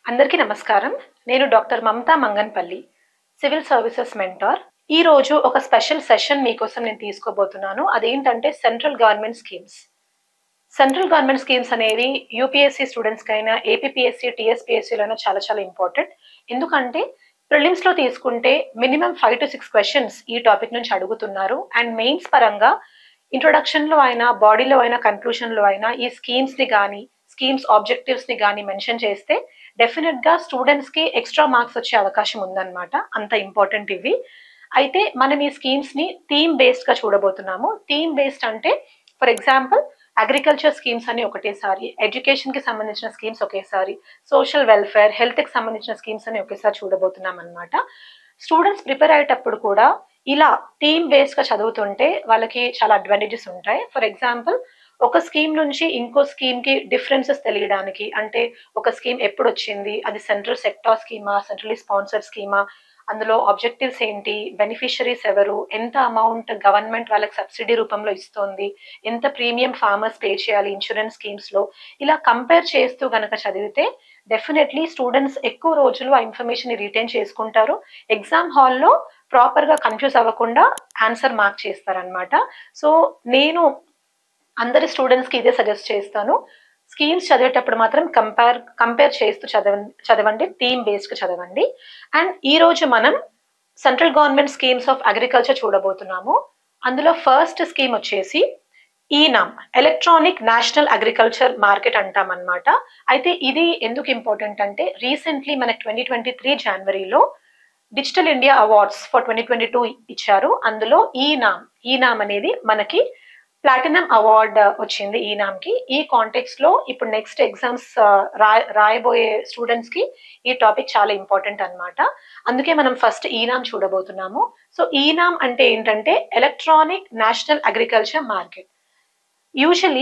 అందరికీ నమస్కారం నేను doctor Mamata Manganpalli civil services mentor ఈ రోజు ఒక స్పెషల్ సెషన్ మీకోసం నేను తీసుకోబోతున్నాను అదేంటంటే central government schemes central government schemes అనేవి యూపీఎస్సీ స్టూడెంట్స్కి అయినా ఏపీఎస్సీ టీఎస్పీఎస్సీలో అయినా చాలా చాలా ఇంపార్టెంట్ ఎందుకంటే ప్రిలిమ్స్ లో తీసుకుంటే minimum five to six questions ఈ టాపిక్ నుంచి అడుగుతున్నారు అండ్ మెయిన్స్ పరంగా ఇంట్రొడక్షన్ లో అయినా బాడీలో అయినా కన్క్లూషన్ లో అయినా ఈ స్కీమ్స్ ని కానీ స్కీమ్స్ ఆబ్జెక్టివ్స్ ని కానీ మెన్షన్ చేస్తే డెఫినెట్ గా స్టూడెంట్స్ కి ఎక్స్ట్రా మార్క్స్ వచ్చే అవకాశం ఉందన్నమాట అంత ఇంపార్టెంట్ ఇవి అయితే మనం ఈ స్కీమ్స్ ని థీమ్ బేస్డ్ గా చూడబోతున్నాము థీమ్ బేస్డ్ అంటే ఫర్ ఎగ్జాంపుల్ అగ్రికల్చర్ స్కీమ్స్ అని ఒకటేసారి ఎడ్యుకేషన్ కి సంబంధించిన స్కీమ్స్ ఒకేసారి సోషల్ వెల్ఫేర్ హెల్త్ కి సంబంధించిన స్కీమ్స్ అని ఒకేసారి చూడబోతున్నాం అనమాట స్టూడెంట్స్ ప్రిపేర్ అయ్యేటప్పుడు కూడా ఇలా థీమ్ బేస్డ్ గా చదువుతుంటే వాళ్ళకి చాలా అడ్వాంటేజెస్ ఉంటాయి ఫర్ ఎగ్జాంపుల్ ఒక స్కీమ్ నుంచి ఇంకో స్కీమ్ కి డిఫరెన్సెస్ తెలియడానికి అంటే ఒక స్కీమ్ ఎప్పుడు వచ్చింది అది సెంట్రల్ సెక్టార్ స్కీమా సెంట్రలీ స్పాన్సర్డ్ స్కీమా అందులో ఆబ్జెక్టివ్స్ ఏంటి బెనిఫిషరీస్ ఎవరు ఎంత అమౌంట్ గవర్నమెంట్ వాళ్ళకి సబ్సిడీ రూపంలో ఇస్తోంది ఎంత ప్రీమియం ఫార్మర్స్ పే చేయాలి ఇన్సూరెన్స్ స్కీమ్స్ లో ఇలా కంపేర్ చేస్తూ గనక చదివితే డెఫినెట్లీ స్టూడెంట్స్ ఎక్కువ రోజులు ఆ ఇన్ఫర్మేషన్ రిటైన్ చేసుకుంటారు ఎగ్జామ్ హాల్లో ప్రాపర్ గా కన్ఫ్యూజ్ అవ్వకుండా ఆన్సర్ మార్క్ చేస్తారనమాట సో నేను అందరి స్టూడెంట్స్ కి ఇదే సజెస్ట్ చేస్తాను స్కీమ్స్ చదివేటప్పుడు మాత్రం కంపేర్ కంపేర్ చేస్తూ చదవండి చదవండి థీమ్ బేస్డ్ చదవండి అండ్ ఈ రోజు మనం central government schemes of agriculture చూడబోతున్నాము అందులో ఫస్ట్ స్కీమ్ వచ్చేసి eNAM electronic national agriculture market అంటాం అనమాట అయితే ఇది ఎందుకు ఇంపార్టెంట్ అంటే రీసెంట్లీ మనకి ట్వంటీ ట్వంటీ త్రీ జనవరిలో digital India awards for twenty twenty two ఇచ్చారు అందులో ఈనామ్ ఈనామ్ అనేది మనకి ప్లాటినం అవార్డ్ వచ్చింది ఈ నామ్కి ఈ కాంటెక్స్ లో ఇప్పుడు నెక్స్ట్ ఎగ్జామ్స్ రాయబోయే స్టూడెంట్స్ కి ఈ టాపిక్ చాలా ఇంపార్టెంట్ అనమాట అందుకే మనం ఫస్ట్ ఈనామ్ చూడబోతున్నాము సో ఈనామ్ అంటే ఏంటంటే electronic national agriculture market usually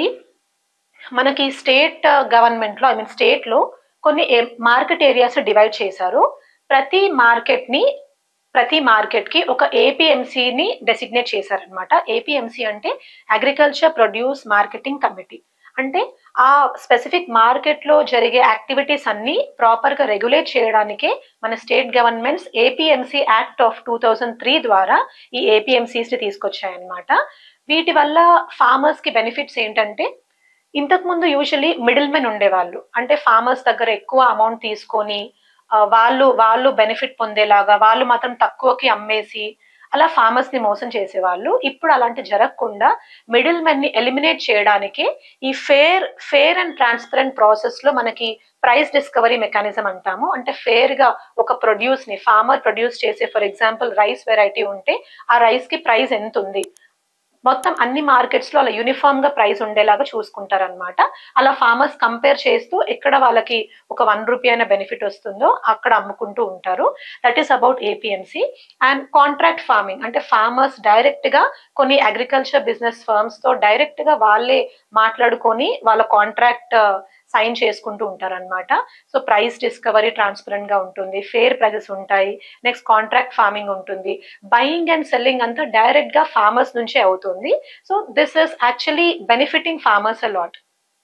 మనకి స్టేట్ గవర్నమెంట్ లో ఐ మీన్ స్టేట్ లో కొన్ని మార్కెట్ ఏరియాస్ డివైడ్ చేశారు ప్రతి మార్కెట్ ని ప్రతి మార్కెట్ కి ఒక ఏపీఎంసీని డెసిగ్నేట్ చేశారనమాట ఏపీఎంసీ అంటే అగ్రికల్చర్ ప్రొడ్యూస్ మార్కెటింగ్ కమిటీ అంటే ఆ స్పెసిఫిక్ మార్కెట్ లో జరిగే యాక్టివిటీస్ అన్ని ప్రాపర్ గా రెగ్యులేట్ చేయడానికే మన state governments APMC act of two thousand three ద్వారా ఈ ఏపీఎంసీస్ ని తీసుకొచ్చాయన్నమాట వీటి వల్ల ఫార్మర్స్ కి బెనిఫిట్స్ ఏంటంటే ఇంతకు ముందు యూజువలీ మిడిల్ మెన్ ఉండేవాళ్ళు అంటే ఫార్మర్స్ దగ్గర ఎక్కువ అమౌంట్ తీసుకొని వాళ్ళు వాళ్ళు బెనిఫిట్ పొందేలాగా వాళ్ళు మాత్రం తక్కువకి అమ్మేసి అలా ఫార్మర్స్ ని మోసం చేసేవాళ్ళు ఇప్పుడు అలాంటి జరగకుండా మిడిల్ మెన్ ని ఎలిమినేట్ చేయడానికి ఈ fair fair and transparent process లో మనకి ప్రైస్ డిస్కవరీ మెకానిజం అంటాము అంటే ఫేర్ గా ఒక ప్రొడ్యూస్ ని ఫార్మర్ ప్రొడ్యూస్ చేసే ఫర్ ఎగ్జాంపుల్ రైస్ వెరైటీ ఉంటే ఆ రైస్ కి ప్రైస్ ఎంత ఉంది మొత్తం అన్ని మార్కెట్స్ లో అలా యూనిఫామ్ గా ప్రైస్ ఉండేలాగా చూసుకుంటారనమాట అలా ఫార్మర్స్ కంపేర్ చేస్తూ ఎక్కడ వాళ్ళకి ఒక వన్ రూపీ అయిన బెనిఫిట్ వస్తుందో అక్కడ అమ్ముకుంటూ ఉంటారు that is about APMC and contract farming అంటే ఫార్మర్స్ డైరెక్ట్ గా కొన్ని అగ్రికల్చర్ బిజినెస్ ఫర్మ్స్ తో డైరెక్ట్ గా వాళ్ళే మాట్లాడుకొని వాళ్ళ కాంట్రాక్ట్ సైన్ చేసుకుంటూ ఉంటారనమాట సో ప్రైస్ డిస్కవరీ ట్రాన్స్పరెంట్ గా ఉంటుంది ఫేర్ ప్రైజెస్ ఉంటాయి నెక్స్ట్ కాంట్రాక్ట్ ఫార్మింగ్ ఉంటుంది బయింగ్ అండ్ సెల్లింగ్ అంతా డైరెక్ట్ గా ఫార్మర్స్ నుంచే అవుతుంది so this is actually benefiting farmers a lot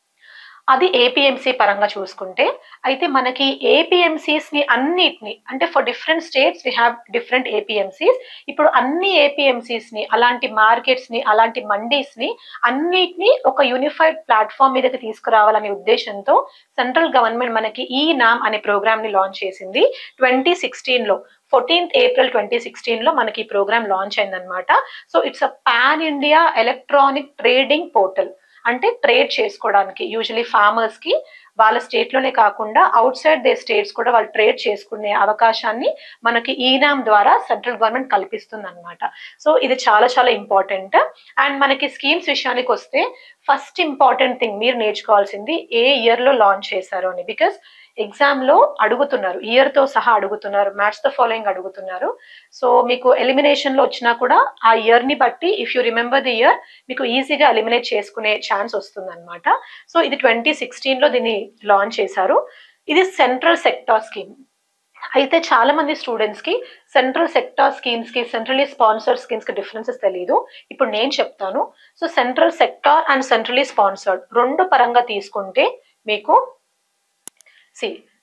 అది ఏపీఎంసీ పరంగా చూసుకుంటే అయితే మనకి ఏపీఎంసీస్ ని అన్నిటిని అంటే for different states we have different APMCs ఇప్పుడు అన్ని ఏపీఎంసీస్ ని అలాంటి మార్కెట్స్ ని అలాంటి మండీస్ ని అన్నిటిని ఒక యూనిఫైడ్ ప్లాట్ఫామ్ మీదకి తీసుకురావాలనే ఉద్దేశంతో సెంట్రల్ గవర్నమెంట్ మనకి ఈ నామ్ అనే ప్రోగ్రామ్ ని లాంచ్ చేసింది ట్వంటీ సిక్స్టీన్ లో ఫోర్టీన్త్ ఏప్రిల్ ట్వంటీ సిక్స్టీన్ లో మనకి ఈ ప్రోగ్రామ్ లాంచ్ అయిందనమాట so it's a pan India electronic trading portal అంటే ట్రేడ్ చేసుకోవడానికి యూజువలీ ఫార్మర్స్ కి వాళ్ళ స్టేట్ లోనే కాకుండా అవుట్ సైడ్ దే స్టేట్స్ కూడా వాళ్ళు ట్రేడ్ చేసుకునే అవకాశాన్ని మనకి ఈనామ్ ద్వారా సెంట్రల్ గవర్నమెంట్ కల్పిస్తుంది అనమాట సో ఇది చాలా చాలా ఇంపార్టెంట్ అండ్ మనకి స్కీమ్స్ విషయానికి వస్తే ఫస్ట్ ఇంపార్టెంట్ థింగ్ మీరు నేర్చుకోవాల్సింది ఏ ఇయర్ లో లాంచ్ చేశారు అని బికాస్ ఎగ్జామ్ లో అడుగుతున్నారు ఇయర్ తో సహా అడుగుతున్నారు మ్యాచ్ ద ఫాలోయింగ్ అడుగుతున్నారు సో మీకు ఎలిమినేషన్ లో వచ్చినా కూడా ఆ ఇయర్ ని బట్టి if you remember the year మీకు ఈజీగా ఎలిమినేట్ చేసుకునే ఛాన్స్ వస్తుంది అనమాట సో ఇది ట్వంటీ సిక్స్టీన్ లో దీన్ని లాంచ్ చేశారు ఇది సెంట్రల్ సెక్టార్ స్కీమ్ అయితే చాలా మంది స్టూడెంట్స్ కి సెంట్రల్ సెక్టార్ స్కీమ్స్ కి సెంట్రలీ స్పాన్సర్డ్ స్కీమ్స్ కి డిఫరెన్సెస్ తెలియదు ఇప్పుడు నేను చెప్తాను so central sector and centrally sponsored రెండు పరంగా తీసుకుంటే మీకు C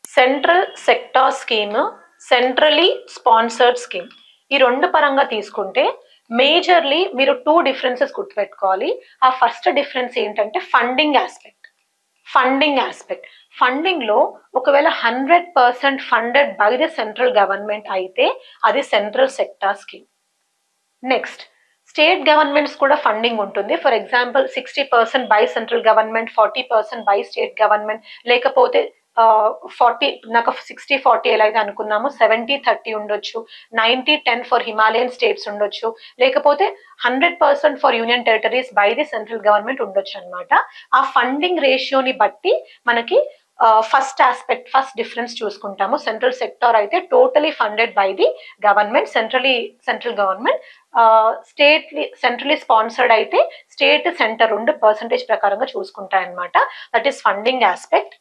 central sector scheme centrally sponsored scheme ఈ రెండు పరంగా తీసుకుంటే మేజర్లీ మీరు టూ డిఫరెన్సెస్ గుర్తుపెట్టుకోవాలి ఆ ఫస్ట్ డిఫరెన్స్ ఏంటంటే funding aspect funding aspect funding లో ఒకవేళ hundred percent funded by the central government అయితే అది central sector scheme next state governments కూడా ఫండింగ్ ఉంటుంది for example sixty percent by central government forty percent by state government లేకపోతే forty నాకు sixty forty ఎలా అయితే అనుకున్నామో సెవెంటీ థర్టీ ఉండొచ్చు ninety ten for Himalayan states ఉండొచ్చు లేకపోతే hundred percent for union territories by the central government ఉండొచ్చు అనమాట ఆ ఫండింగ్ రేషియోని బట్టి మనకి ఫస్ట్ ఆస్పెక్ట్ ఫస్ట్ డిఫరెన్స్ చూసుకుంటాము సెంట్రల్ సెక్టార్ అయితే totally funded by the government centrally central government state centrally sponsored అయితే స్టేట్ సెంటర్ రెండు పర్సంటేజ్ ప్రకారంగా చూసుకుంటాయన్నమాట దట్ ఈస్ ఫండింగ్ ఆస్పెక్ట్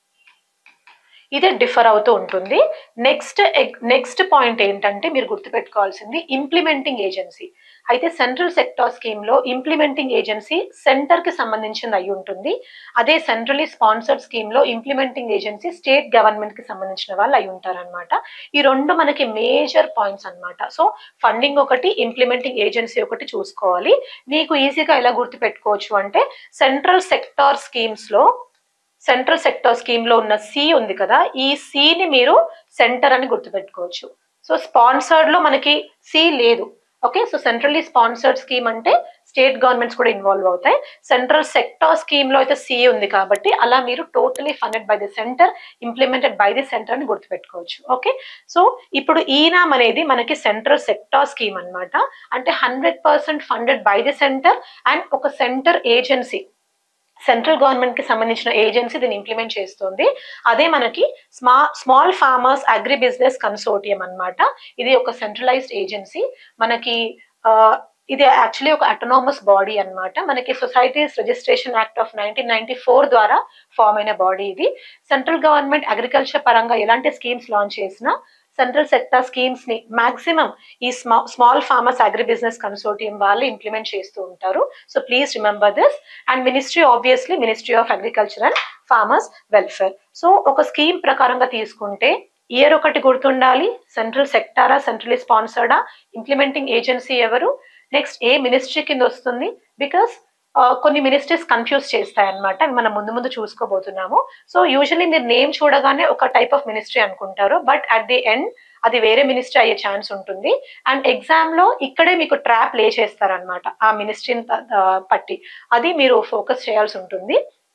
ఇదే డిఫర్ అవుతూ ఉంటుంది నెక్స్ట్ నెక్స్ట్ పాయింట్ ఏంటంటే మీరు గుర్తుపెట్టుకోవాల్సింది ఇంప్లిమెంటింగ్ ఏజెన్సీ అయితే సెంట్రల్ సెక్టార్ స్కీమ్ లో ఇంప్లిమెంటింగ్ ఏజెన్సీ సెంటర్ కి సంబంధించింది అయి ఉంటుంది అదే సెంట్రలీ స్పాన్సర్డ్ స్కీమ్ లో ఇంప్లిమెంటింగ్ ఏజెన్సీ స్టేట్ గవర్నమెంట్ కి సంబంధించిన వాళ్ళు అయి ఉంటారనమాట ఈ రెండు మనకి మేజర్ పాయింట్స్ అన్నమాట సో ఫండింగ్ ఒకటి ఇంప్లిమెంటింగ్ ఏజెన్సీ ఒకటి చూసుకోవాలి మీకు ఈజీగా ఎలా గుర్తుపెట్టుకోవచ్చు అంటే సెంట్రల్ సెక్టార్ స్కీమ్స్ లో సెంట్రల్ సెక్టర్ స్కీమ్ లో ఉన్న సి ఉంది కదా ఈ సిని మీరు సెంటర్ అని గుర్తుపెట్టుకోవచ్చు సో స్పాన్సర్డ్ లో మనకి సి లేదు okay so centrally sponsored scheme అంటే స్టేట్ గవర్నమెంట్స్ కూడా ఇన్వాల్వ్ అవుతాయి సెంట్రల్ సెక్టార్ స్కీమ్ లో అయితే సి ఉంది కాబట్టి అలా మీరు totally funded by the centre implemented by the centre అని గుర్తుపెట్టుకోవచ్చు ఓకే సో ఇప్పుడు ఈనామ్ అనేది మనకి సెంట్రల్ సెక్టార్ స్కీమ్ అన్నమాట అంటే hundred percent funded by the centre and ఒక సెంటర్ ఏజెన్సీ సెంట్రల్ గవర్నమెంట్ కి సంబంధించిన ఏజెన్సీ దీన్ని ఇంప్లిమెంట్ చేస్తుంది అదే మనకి స్మా small farmers agri business consortium అన్నమాట ఇది ఒక సెంట్రలైజ్డ్ ఏజెన్సీ మనకి ఆ, ఇది యాక్చువల్లీ ఒక అటోనామస్ బాడీ అన్నమాట మనకి societies registration act of nineteen ninety four ద్వారా ఫామ్ అయిన బాడీ ఇది సెంట్రల్ గవర్నమెంట్ అగ్రికల్చర్ పరంగా ఎలాంటి స్కీమ్స్ లాంచ్ చేసినా సెంట్రల్ సెక్టర్ స్కీమ్స్ ని మాక్సిమం ఈ స్మా small farmers agri business consortium వాళ్ళు ఇంప్లిమెంట్ చేస్తూ ఉంటారు so please remember this and ministry obviously ministry of agriculture and farmers welfare so ఒక స్కీమ్ ప్రకారంగా తీసుకుంటే ఇయర్ ఒకటి గుర్తుండాలి సెంట్రల్ సెక్టారా సెంట్రలీ స్పాన్సర్డా ఇంప్లిమెంటింగ్ ఏజెన్సీ ఎవరు నెక్స్ట్ ఏ మినిస్ట్రీ కింద వస్తుంది బికాస్ కొన్ని మినిస్ట్రీస్ కన్ఫ్యూజ్ చేస్తాయి అనమాట అవి మనం ముందు ముందు చూసుకోబోతున్నాము సో యూజువలీ మీరు నేమ్ చూడగానే ఒక టైప్ ఆఫ్ మినిస్ట్రీ అనుకుంటారు బట్ అట్ ది ఎండ్ అది వేరే మినిస్ట్రీ అయ్యే ఛాన్స్ ఉంటుంది అండ్ ఎగ్జామ్ లో ఇక్కడే మీకు ట్రాప్ లే చేస్తారనమాట ఆ మినిస్ట్రీని పట్టి అది మీరు ఫోకస్ చేయాల్సి ఉంటుంది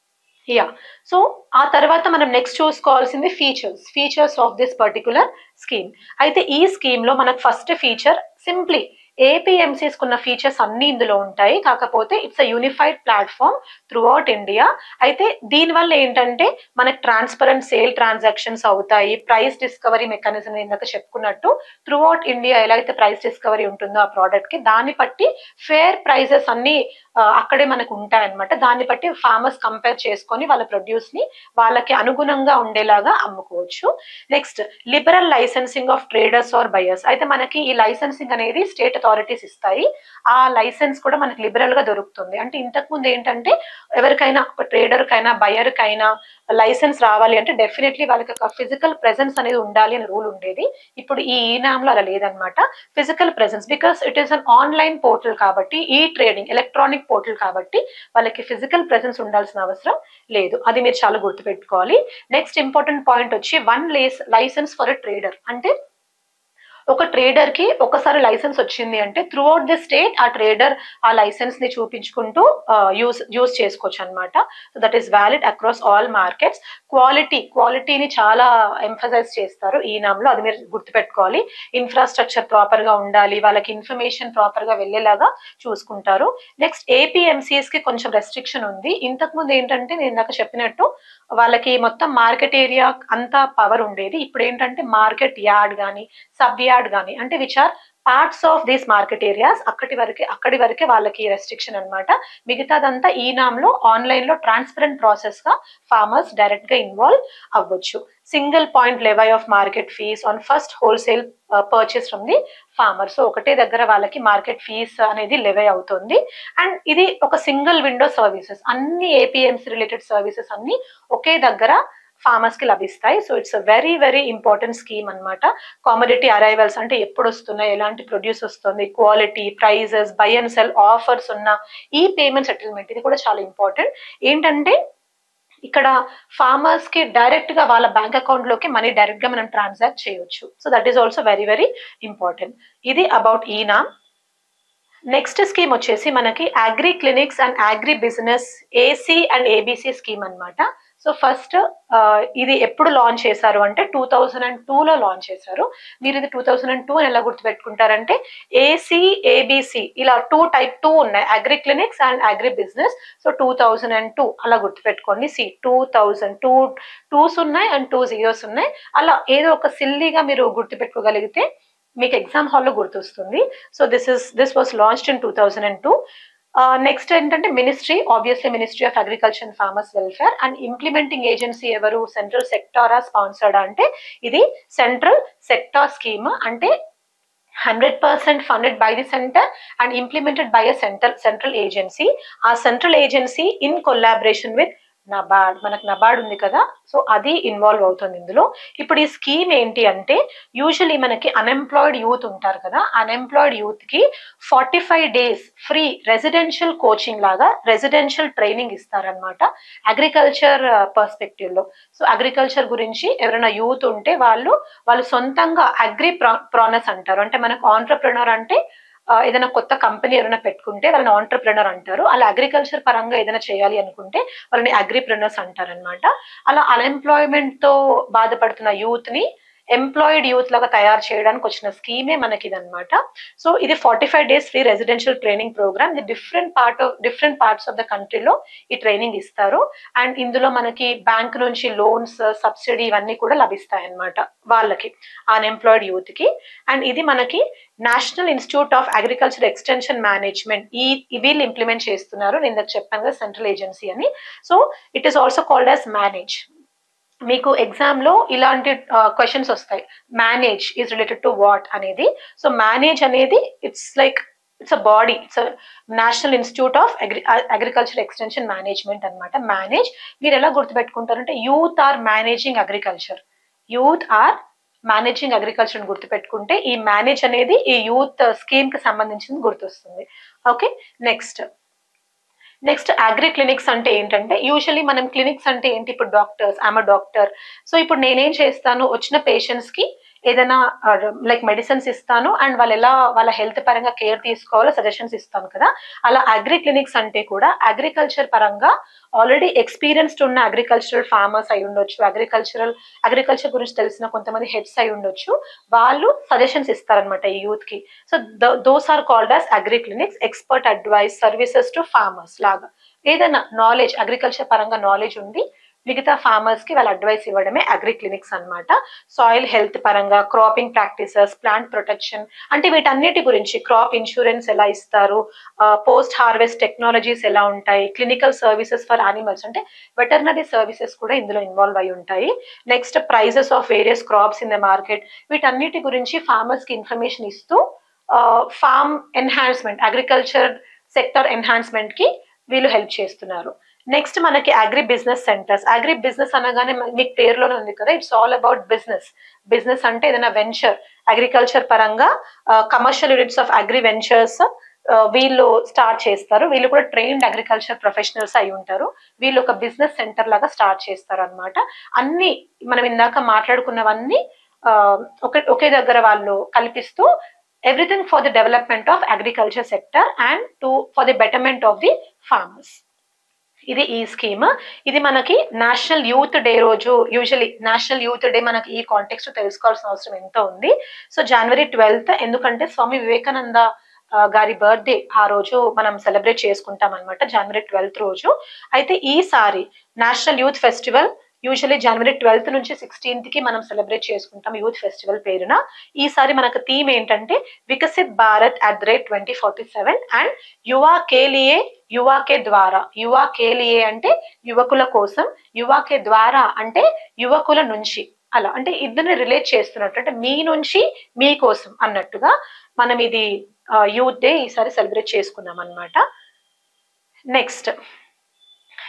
యా సో ఆ తర్వాత మనం నెక్స్ట్ చూసుకోవాల్సింది features features of this particular scheme అయితే ఈ స్కీమ్ లో మనకు ఫస్ట్ ఫీచర్ సింప్లీ ఏపీఎంసీస్ కున్న ఫీచర్స్ అన్ని ఇందులో ఉంటాయి కాకపోతే it's a unified platform throughout India అయితే దీనివల్ల ఏంటంటే మనకి ట్రాన్స్పరెంట్ సేల్ ట్రాన్సాక్షన్స్ అవుతాయి ప్రైస్ డిస్కవరీ మెకానిజం ఇందాక చెప్పుకున్నట్టు త్రూ అవుట్ ఇండియా ఎలా అయితే ప్రైస్ డిస్కవరీ ఉంటుందో ఆ ప్రోడక్ట్ కి దాన్ని బట్టి ఫేర్ ప్రైజెస్ అన్ని ఆ, అక్కడే మనకు ఉంటాయన్నమాట దాన్ని బట్టి ఫార్మర్స్ కంపేర్ చేసుకొని వాళ్ళ ప్రొడ్యూస్ ని వాళ్ళకి అనుగుణంగా ఉండేలాగా అమ్ముకోవచ్చు next liberal licensing of traders or buyers అయితే మనకి ఈ లైసెన్సింగ్ అనేది స్టేట్ అథారిటీస్ ఇస్తాయి ఆ లైసెన్స్ కూడా మనకి లిబరల్ గా దొరుకుతుంది అంటే ఇంతకు ముందు ఏంటంటే ఎవరికైనా ఒక ట్రేడర్ కైనా బయర్ కైనా లైసెన్స్ రావాలి అంటే డెఫినెట్లీ వాళ్ళకి ఒక ఫిజికల్ ప్రెసెన్స్ అనేది ఉండాలి అని రూల్ ఉండేది ఇప్పుడు ఈ ఈనాంలో అలా లేదనమాట physical presence because it is an online portal కాబట్టి ఈ ట్రేడింగ్ ఎలక్ట్రానిక్ పోర్టల్ కాబట్టి వాళ్ళకి ఫిజికల్ ప్రెసెన్స్ ఉండాల్సిన అవసరం లేదు అది మీరు చాలా గుర్తుపెట్టుకోవాలి నెక్స్ట్ ఇంపార్టెంట్ పాయింట్ వచ్చి వన్ లేస్ లైసెన్స్ ఫర్ ఎ ట్రేడర్ అంటే ఒక ట్రేడర్ కి ఒకసారి లైసెన్స్ వచ్చింది అంటే త్రూ అవుట్ ది స్టేట్ ఆ ట్రేడర్ ఆ లైసెన్స్ ని చూపించుకుంటూ యూస్ యూస్ చేసుకోవచ్చు అనమాట so that is valid across all markets quality క్వాలిటీని చాలా ఎంఫసైజ్ చేస్తారు ఈ నామ్లో అది మీరు గుర్తుపెట్టుకోవాలి ఇన్ఫ్రాస్ట్రక్చర్ ప్రాపర్ గా ఉండాలి వాళ్ళకి ఇన్ఫర్మేషన్ ప్రాపర్ గా వెళ్ళేలాగా చూసుకుంటారు నెక్స్ట్ ఏపీఎంసీఎస్ కి కొంచెం రెస్ట్రిక్షన్ ఉంది ఇంతకు ముందు ఏంటంటే నేను ఇందాక చెప్పినట్టు వాళ్ళకి మొత్తం మార్కెట్ ఏరియా అంతా పవర్ ఉండేది ఇప్పుడు ఏంటంటే మార్కెట్ యార్డ్ కానీ సబ్ యార్డ్ కానీ అంటే which are parts of these market areas అక్కడి వరకే అక్కడి వరకే వాళ్ళకి రెస్ట్రిక్షన్ అనమాట మిగతాదంతా ఈ నామ్లో ఆన్లైన్ లో ట్రాన్స్పరెంట్ ప్రాసెస్ గా ఫార్మర్స్ డైరెక్ట్ గా ఇన్వాల్వ్ అవ్వచ్చు single point levy of market fees on first wholesale purchase from the farmer so ఒకటే దగ్గర వాళ్ళకి మార్కెట్ ఫీస్ అనేది లెవై అవుతుంది అండ్ ఇది ఒక సింగిల్ విండో సర్వీసెస్ అన్ని ఏపీఎంసీ రిలేటెడ్ సర్వీసెస్ అన్ని ఒకే దగ్గర ఫార్మర్స్ కి లభిస్తాయి so it's very very important scheme అన్నమాట కామోడిటీ అరైవల్స్ అంటే ఎప్పుడు వస్తున్నాయి ఎలాంటి ప్రొడ్యూస్ వస్తుంది quality prices buy and sell offers ఉన్న ఈ పేమెంట్ సెటిల్మెంట్ ఇది కూడా చాలా ఇంపార్టెంట్ ఏంటంటే ఇక్కడ ఫార్మర్స్ కి డైరెక్ట్ గా వాళ్ళ బ్యాంక్ అకౌంట్ లోకి మనీ డైరెక్ట్ గా మనం ట్రాన్సాక్ట్ చేయొచ్చు so that is also very very important ఇది అబౌట్ ఈనా నెక్స్ట్ స్కీమ్ వచ్చేసి మనకి agri clinics and agri business AC and ABC scheme అన్నమాట సో ఫస్ట్ ఇది ఎప్పుడు లాంచ్ చేశారు అంటే టూ థౌజండ్ అండ్ టూలో లాంచ్ చేశారు మీరు ఇది టూ థౌజండ్ అండ్ టూ అని ఎలా గుర్తుపెట్టుకుంటారంటే ఏసీ ఏబిసి ఇలా టూ టైప్ టూ ఉన్నాయి agri clinics and agri business so two thousand and two అలా గుర్తుపెట్టుకోండి C two thousand two twos ఉన్నాయి అండ్ టూ జీరోస్ ఉన్నాయి అలా ఏదో ఒక సిల్లీగా మీరు గుర్తుపెట్టుకోగలిగితే మీకు ఎగ్జామ్ హాల్లో గుర్తొస్తుంది so this is this was launched in two thousand and two next ఏంటంటే ministry obviously ministry of agriculture and farmers welfare and implementing agency ఎవరు సెంట్రల్ సెక్టారా స్పాన్సర్డ్ అంటే ఇది సెంట్రల్ సెక్టార్ స్కీమ్ అంటే hundred percent funded by the centre and implemented by a central central agency ఆ central agency in collaboration with NABARD మనకు నబార్డ్ ఉంది కదా so అది ఇన్వాల్వ్ అవుతుంది ఇందులో ఇప్పుడు ఈ స్కీమ్ ఏంటి అంటే యూజువలీ మనకి అన్ఎంప్లాయిడ్ యూత్ ఉంటారు కదా అన్ఎంప్లాయిడ్ యూత్ కి forty five days free residential coaching లాగా రెసిడెన్షియల్ ట్రైనింగ్ ఇస్తారనమాట అగ్రికల్చర్ పర్స్పెక్టివ్ లో సో అగ్రికల్చర్ గురించి ఎవరైనా యూత్ ఉంటే వాళ్ళు వాళ్ళు సొంతంగా అగ్రి ప్రానస్ అంటారు అంటే మనకు ఆంటర్ప్రినర్ అంటే ఆ, ఏదైనా కొత్త కంపెనీ ఏదైనా పెట్టుకుంటే వాళ్ళని ఆంటర్ప్రినర్ అంటారు అలా అగ్రికల్చర్ పరంగా ఏదైనా చేయాలి అనుకుంటే వాళ్ళని అగ్రిప్రినర్స్ అంటారు అనమాట అలా అన్ఎంప్లాయ్మెంట్ తో బాధపడుతున్న యూత్ ని ఎంప్లాయిడ్ యూత్ లాగా తయారు చేయడానికి వచ్చిన స్కీమే మనకి ఇదనమాట సో ఇది forty five days free residential training programme ఇది different part of different parts of the కంట్రీలో ఈ ట్రైనింగ్ ఇస్తారు అండ్ ఇందులో మనకి బ్యాంక్ నుంచి లోన్స్ సబ్సిడీ ఇవన్నీ కూడా లభిస్తాయి అన్నమాట వాళ్ళకి అన్ఎంప్లాయిడ్ యూత్ కి అండ్ ఇది మనకి national institute of agriculture extension management ఈ ఈ వీళ్ళు ఇంప్లిమెంట్ చేస్తున్నారు నేను ఇందాక చెప్పాను కదా సెంట్రల్ ఏజెన్సీ అని so it is also called as MANAGE మీకు ఎగ్జామ్ లో ఇలాంటి క్వశ్చన్స్ వస్తాయి MANAGE is related to what అనేది సో మేనేజ్ అనేది it's like it's a body it's national institute of agri agriculture extension management అన్నమాట మేనేజ్ మీరు ఎలా గుర్తుపెట్టుకుంటారంటే youth or managing agriculture youth or managing agriculture గుర్తుపెట్టుకుంటే ఈ మేనేజ్ అనేది ఈ యూత్ స్కీమ్ కి సంబంధించింది గుర్తొస్తుంది okay next next agri clinics అంటే ఏంటంటే యూజువలీ మనం క్లినిక్స్ అంటే ఏంటి ఇప్పుడు డాక్టర్స్ ఆమె డాక్టర్ సో ఇప్పుడు నేనేం చేస్తాను వచ్చిన పేషెంట్స్ కి ఏదైనా లైక్ మెడిసిన్స్ ఇస్తాను అండ్ వాళ్ళు ఎలా వాళ్ళ హెల్త్ పరంగా కేర్ తీసుకోవాలో సజెషన్స్ ఇస్తాను కదా అలా అగ్రి క్లినిక్స్ అంటే కూడా అగ్రికల్చర్ పరంగా ఆల్రెడీ ఎక్స్పీరియన్స్డ్ ఉన్న అగ్రికల్చరల్ ఫార్మర్స్ అయి ఉండొచ్చు అగ్రికల్చరల్ అగ్రికల్చర్ గురించి తెలిసిన కొంతమంది హెడ్స్ అయి ఉండొచ్చు వాళ్ళు సజెషన్స్ ఇస్తారనమాట ఈ యూత్ కి so those are called as agri clinics expert advice services to farmers లాగా ఏదైనా నాలెడ్జ్ అగ్రికల్చర్ పరంగా నాలెడ్జ్ ఉంది మిగతా ఫార్మర్స్ కి వాళ్ళ అడ్వైస్ ఇవ్వడమే అగ్రి క్లినిక్స్ అన్నమాట సాయిల్ హెల్త్ పరంగా క్రాపింగ్ ప్రాక్టీసెస్ ప్లాంట్ ప్రొటెక్షన్ అంటే వీటన్నిటి గురించి క్రాప్ ఇన్సూరెన్స్ ఎలా ఇస్తారు పోస్ట్ హార్వెస్ట్ టెక్నాలజీస్ ఎలా ఉంటాయి క్లినికల్ సర్వీసెస్ ఫర్ యానిమల్స్ అంటే వెటర్నరీ సర్వీసెస్ కూడా ఇందులో ఇన్వాల్వ్ అయి ఉంటాయి next prices of various crops in the market వీటన్నిటి గురించి ఫార్మర్స్ కి ఇన్ఫర్మేషన్ ఇస్తూ farm enhancement agriculture sector enhancement కి వీళ్ళు హెల్ప్ చేస్తున్నారు నెక్స్ట్ మనకి agri business centres agri business అనగానే మ- మీకు పేరులోనే ఉంది కదా it's all about business business అంటే ఏదైనా వెంచర్ అగ్రికల్చర్ పరంగా commercial units of agri ventures వీళ్ళు స్టార్ట్ చేస్తారు వీళ్ళు కూడా ట్రైన్డ్ అగ్రికల్చర్ ప్రొఫెషనల్స్ అయి ఉంటారు వీళ్ళు ఒక బిజినెస్ సెంటర్ లాగా స్టార్ట్ చేస్తారు అనమాట అన్ని మనం ఇందాక మాట్లాడుకున్నవన్నీ ఆ, ఒకే ఒకే దగ్గర వాళ్ళు కల్పిస్తూ everything for the development of agriculture sector and to for the betterment of the farmers ఇది ఈ స్కీమ్ ఇది మనకి నేషనల్ యూత్ డే రోజు యూజువలీ నేషనల్ యూత్ డే మనకి ఈ కాంటెక్స్ట్ తెలుసుకోవాల్సిన అవసరం ఎంతో ఉంది సో జనవరి ట్వెల్త్ ఎందుకంటే స్వామి వివేకానంద ఆ, గారి బర్త్డే ఆ రోజు మనం సెలబ్రేట్ చేసుకుంటాం అనమాట జనవరి ట్వెల్త్ రోజు అయితే ఈసారి నేషనల్ యూత్ ఫెస్టివల్ యూజువల్లీ జనవరి ట్వెల్త్ నుంచి సిక్స్టీన్త్ కి మనం సెలబ్రేట్ చేసుకుంటాం యూత్ ఫెస్టివల్ పేరున ఈసారి మనకు థీమ్ ఏంటంటే Viksit Bharat at the rate twenty forty seven and యువా కేలియే యువా కే ద్వారా యువా కేలియే అంటే యువకుల కోసం యువా కే ద్వారా అంటే యువకుల నుంచి అలా అంటే ఇద్దరిని రిలేట్ చేస్తున్నట్టు అంటే మీ నుంచి మీ కోసం అన్నట్టుగా మనం ఇది యూత్ డే ఈసారి సెలబ్రేట్ చేసుకున్నాం అనమాట నెక్స్ట్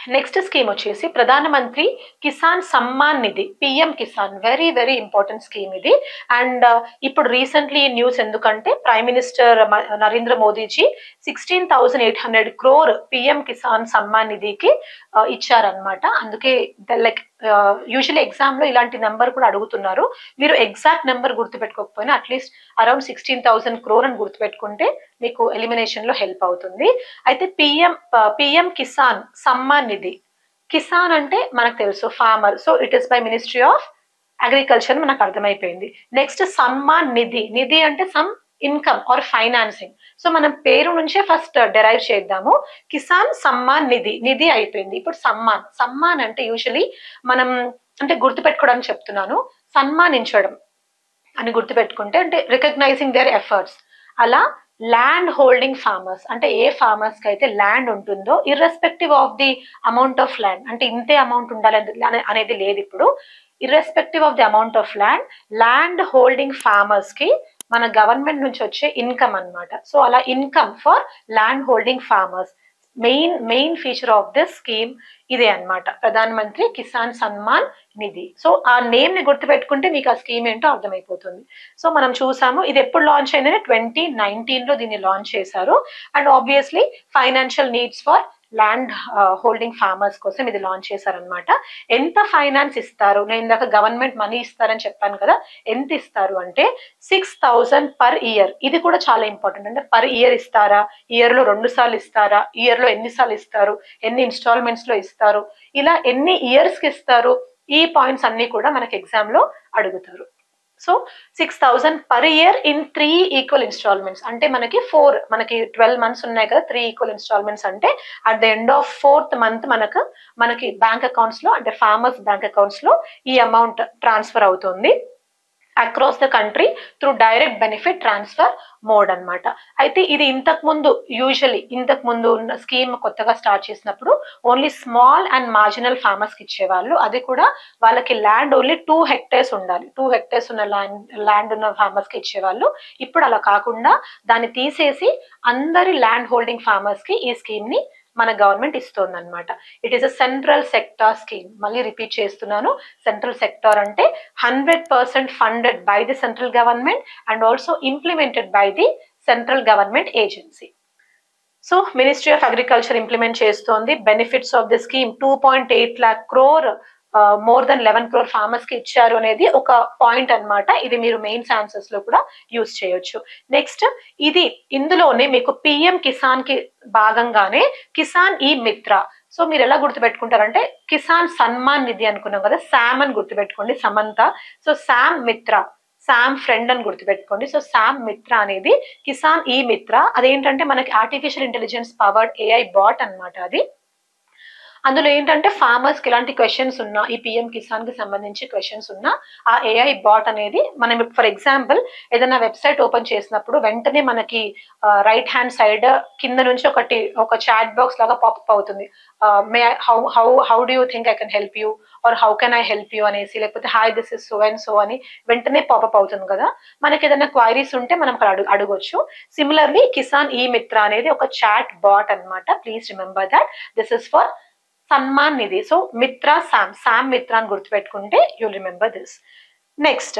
నెక్స్ట్ స్కీమ్ వచ్చేసి Pradhan Mantri Kisan Samman Nidhi PM Kisan very very important scheme ఇది అండ్ ఇప్పుడు రీసెంట్లీ న్యూస్ ఎందుకంటే prime minister Narendra Modi ji sixteen thousand eight hundred crore PM Kisan Samman నిధికి ఇచ్చారనమాట అందుకే లైక్ యూజువల్లీ ఎగ్జామ్ లో ఇలాంటి నెంబర్ కూడా అడుగుతున్నారు మీరు ఎగ్జాక్ట్ నెంబర్ గుర్తుపెట్టుకోకపోయినా at least around sixteen thousand crore అని గుర్తుపెట్టుకుంటే మీకు ఎలిమినేషన్ లో హెల్ప్ అవుతుంది అయితే పిఎం పిఎం కిసాన్ సమ్మాన్ నిధి కిసాన్ అంటే మనకు తెలుసు farmer so it is by ministry of agriculture మనకు అర్థమైపోయింది నెక్స్ట్ సమ్మాన్ నిధి నిధి అంటే some income or financing so మనం పేరు నుంచే ఫస్ట్ డెరైవ్ చేద్దాము కిసాన్ సమ్మాన్ నిధి నిధి అయిపోయింది ఇప్పుడు సమ్మాన్ సమ్మాన్ అంటే యూజువలీ మనం అంటే గుర్తుపెట్టుకోవడానికి చెప్తున్నాను సన్మానించడం అని గుర్తుపెట్టుకుంటే అంటే రికగ్నైజింగ్ దేర్ ఎఫర్ట్స్ అలా ల్యాండ్ హోల్డింగ్ ఫార్మర్స్ అంటే ఏ ఫార్మర్స్ కి అయితే ల్యాండ్ ఉంటుందో irrespective of the amount of land అంటే ఇంతే అమౌంట్ ఉండాలి అనేది లేదు ఇప్పుడు irrespective of the amount of land land holding farmers కి మన గవర్నమెంట్ నుంచి వచ్చే ఇన్కమ్ అన్నమాట సో అలా income for land holding farmers main main feature of this scheme ఇదే అన్నమాట ప్రధాన మంత్రి కిసాన్ సన్మాన్ నిధి సో ఆ నేమ్ ని గుర్తుపెట్టుకుంటే మీకు ఆ స్కీమ్ ఏంటో అర్థమైపోతుంది సో మనం చూసాము ఇది ఎప్పుడు లాంచ్ అయిందని ట్వంటీ నైన్టీన్ లో దీన్ని లాంచ్ చేశారు and obviously financial needs for land holding farmers కోసం ఇది లాంచ్ చేశారనమాట ఎంత ఫైనాన్స్ ఇస్తారు నేను ఇందాక గవర్నమెంట్ మనీ ఇస్తారని చెప్పాను కదా ఎంత ఇస్తారు అంటే సిక్స్ థౌజండ్ పర్ ఇయర్ ఇది కూడా చాలా ఇంపార్టెంట్ అంటే పర్ ఇయర్ ఇస్తారా ఇయర్ లో రెండు సార్లు ఇస్తారా ఇయర్ లో ఎన్నిసార్లు ఇస్తారు ఎన్ని ఇన్స్టాల్మెంట్స్ లో ఇస్తారు ఇలా ఎన్ని ఇయర్స్ కి ఇస్తారు ఈ పాయింట్స్ అన్ని కూడా మనకి ఎగ్జామ్ లో అడుగుతారు so six thousand per year in three equal instalments అంటే మనకి ఫోర్ మనకి ట్వెల్వ్ మంత్స్ ఉన్నాయి కదా త్రీ ఈక్వల్ ఇన్స్టాల్మెంట్స్ అంటే at the end of fourth month మనకు మనకి బ్యాంక్ అకౌంట్స్ లో అంటే ఫార్మర్స్ బ్యాంక్ అకౌంట్స్ లో ఈ అమౌంట్ ట్రాన్స్ఫర్ అవుతుంది across the country through direct benefit transfer mode అన్నమాట అయితే ఇది ఇంతకు ముందు యూజువలీ ఇంతకు ముందు ఉన్న స్కీమ్ కొత్తగా స్టార్ట్ చేసినప్పుడు only small and marginal farmers కి ఇచ్చేవాళ్ళు అది కూడా వాళ్ళకి ల్యాండ్ ఓన్లీ టూ హెక్టేర్స్ ఉండాలి టూ హెక్టేర్స్ ఉన్న ల్యాండ్ ల్యాండ్ ఉన్న ఫార్మర్స్ కి ఇచ్చేవాళ్ళు ఇప్పుడు అలా కాకుండా దాన్ని తీసేసి అందరి ల్యాండ్ హోల్డింగ్ ఫార్మర్స్ కి ఈ స్కీమ్ ని మన గవర్నమెంట్ ఇస్తుంది అనమాట it is a central sector scheme మళ్ళీ రిపీట్ చేస్తున్నాను సెంట్రల్ సెక్టార్ అంటే hundred percent funded by the central government and also implemented by the central government agency so ministry of agriculture implement చేస్తోంది benefits of the scheme two point eight lakh crore more than eleven crore farmers కి ఇచ్చారు అనేది ఒక point అన్నమాట ఇది మీరు mains answers లో కూడా యూస్ చేయొచ్చు నెక్స్ట్ ఇది ఇందులోనే మీకు పిఎం కిసాన్ కి భాగంగానే కిసాన్ ఈ మిత్ర సో మీరు ఎలా గుర్తుపెట్టుకుంటారంటే కిసాన్ సన్మాన్ నిధి అనుకున్నాం కదా శామ్ అని గుర్తుపెట్టుకోండి సమంత సో శామ్ మిత్ర శామ్ ఫ్రెండ్ అని గుర్తుపెట్టుకోండి సో శామ్ మిత్ర అనేది కిసాన్ ఈ మిత్ర అదేంటంటే మనకి artificial intelligence powered AI bot అన్నమాట అది అందులో ఏంటంటే ఫార్మర్స్ కి ఇలాంటి క్వశ్చన్స్ ఉన్నా ఈ పిఎం కిసాన్ కి సంబంధించి క్వశ్చన్స్ ఉన్నా ఆ ఏఐ బాట్ అనేది మనం ఫర్ ఎగ్జాంపుల్ ఏదైనా వెబ్సైట్ ఓపెన్ చేసినప్పుడు వెంటనే మనకి రైట్ హ్యాండ్ సైడ్ కింద నుంచి ఒకటి ఒక చాట్ బాక్స్ లాగా పాపప్ అవుతుంది may how how how do you think I can help you are how can I help you అనేసి లేకపోతే hi this is so and so అని వెంటనే పాపప్ అవుతుంది కదా మనకి ఏదైనా క్వైరీస్ ఉంటే మనం అక్కడ అడుగు అడగొచ్చు సిమిలర్లీ కిసాన్ ఈ మిత్ర అనేది ఒక చాట్ బాట్ అన్నమాట please remember that this is for Samman Nidhi so Mitra Sam Sam Mitra అని గుర్తుపెట్టుకుంటే you remember this next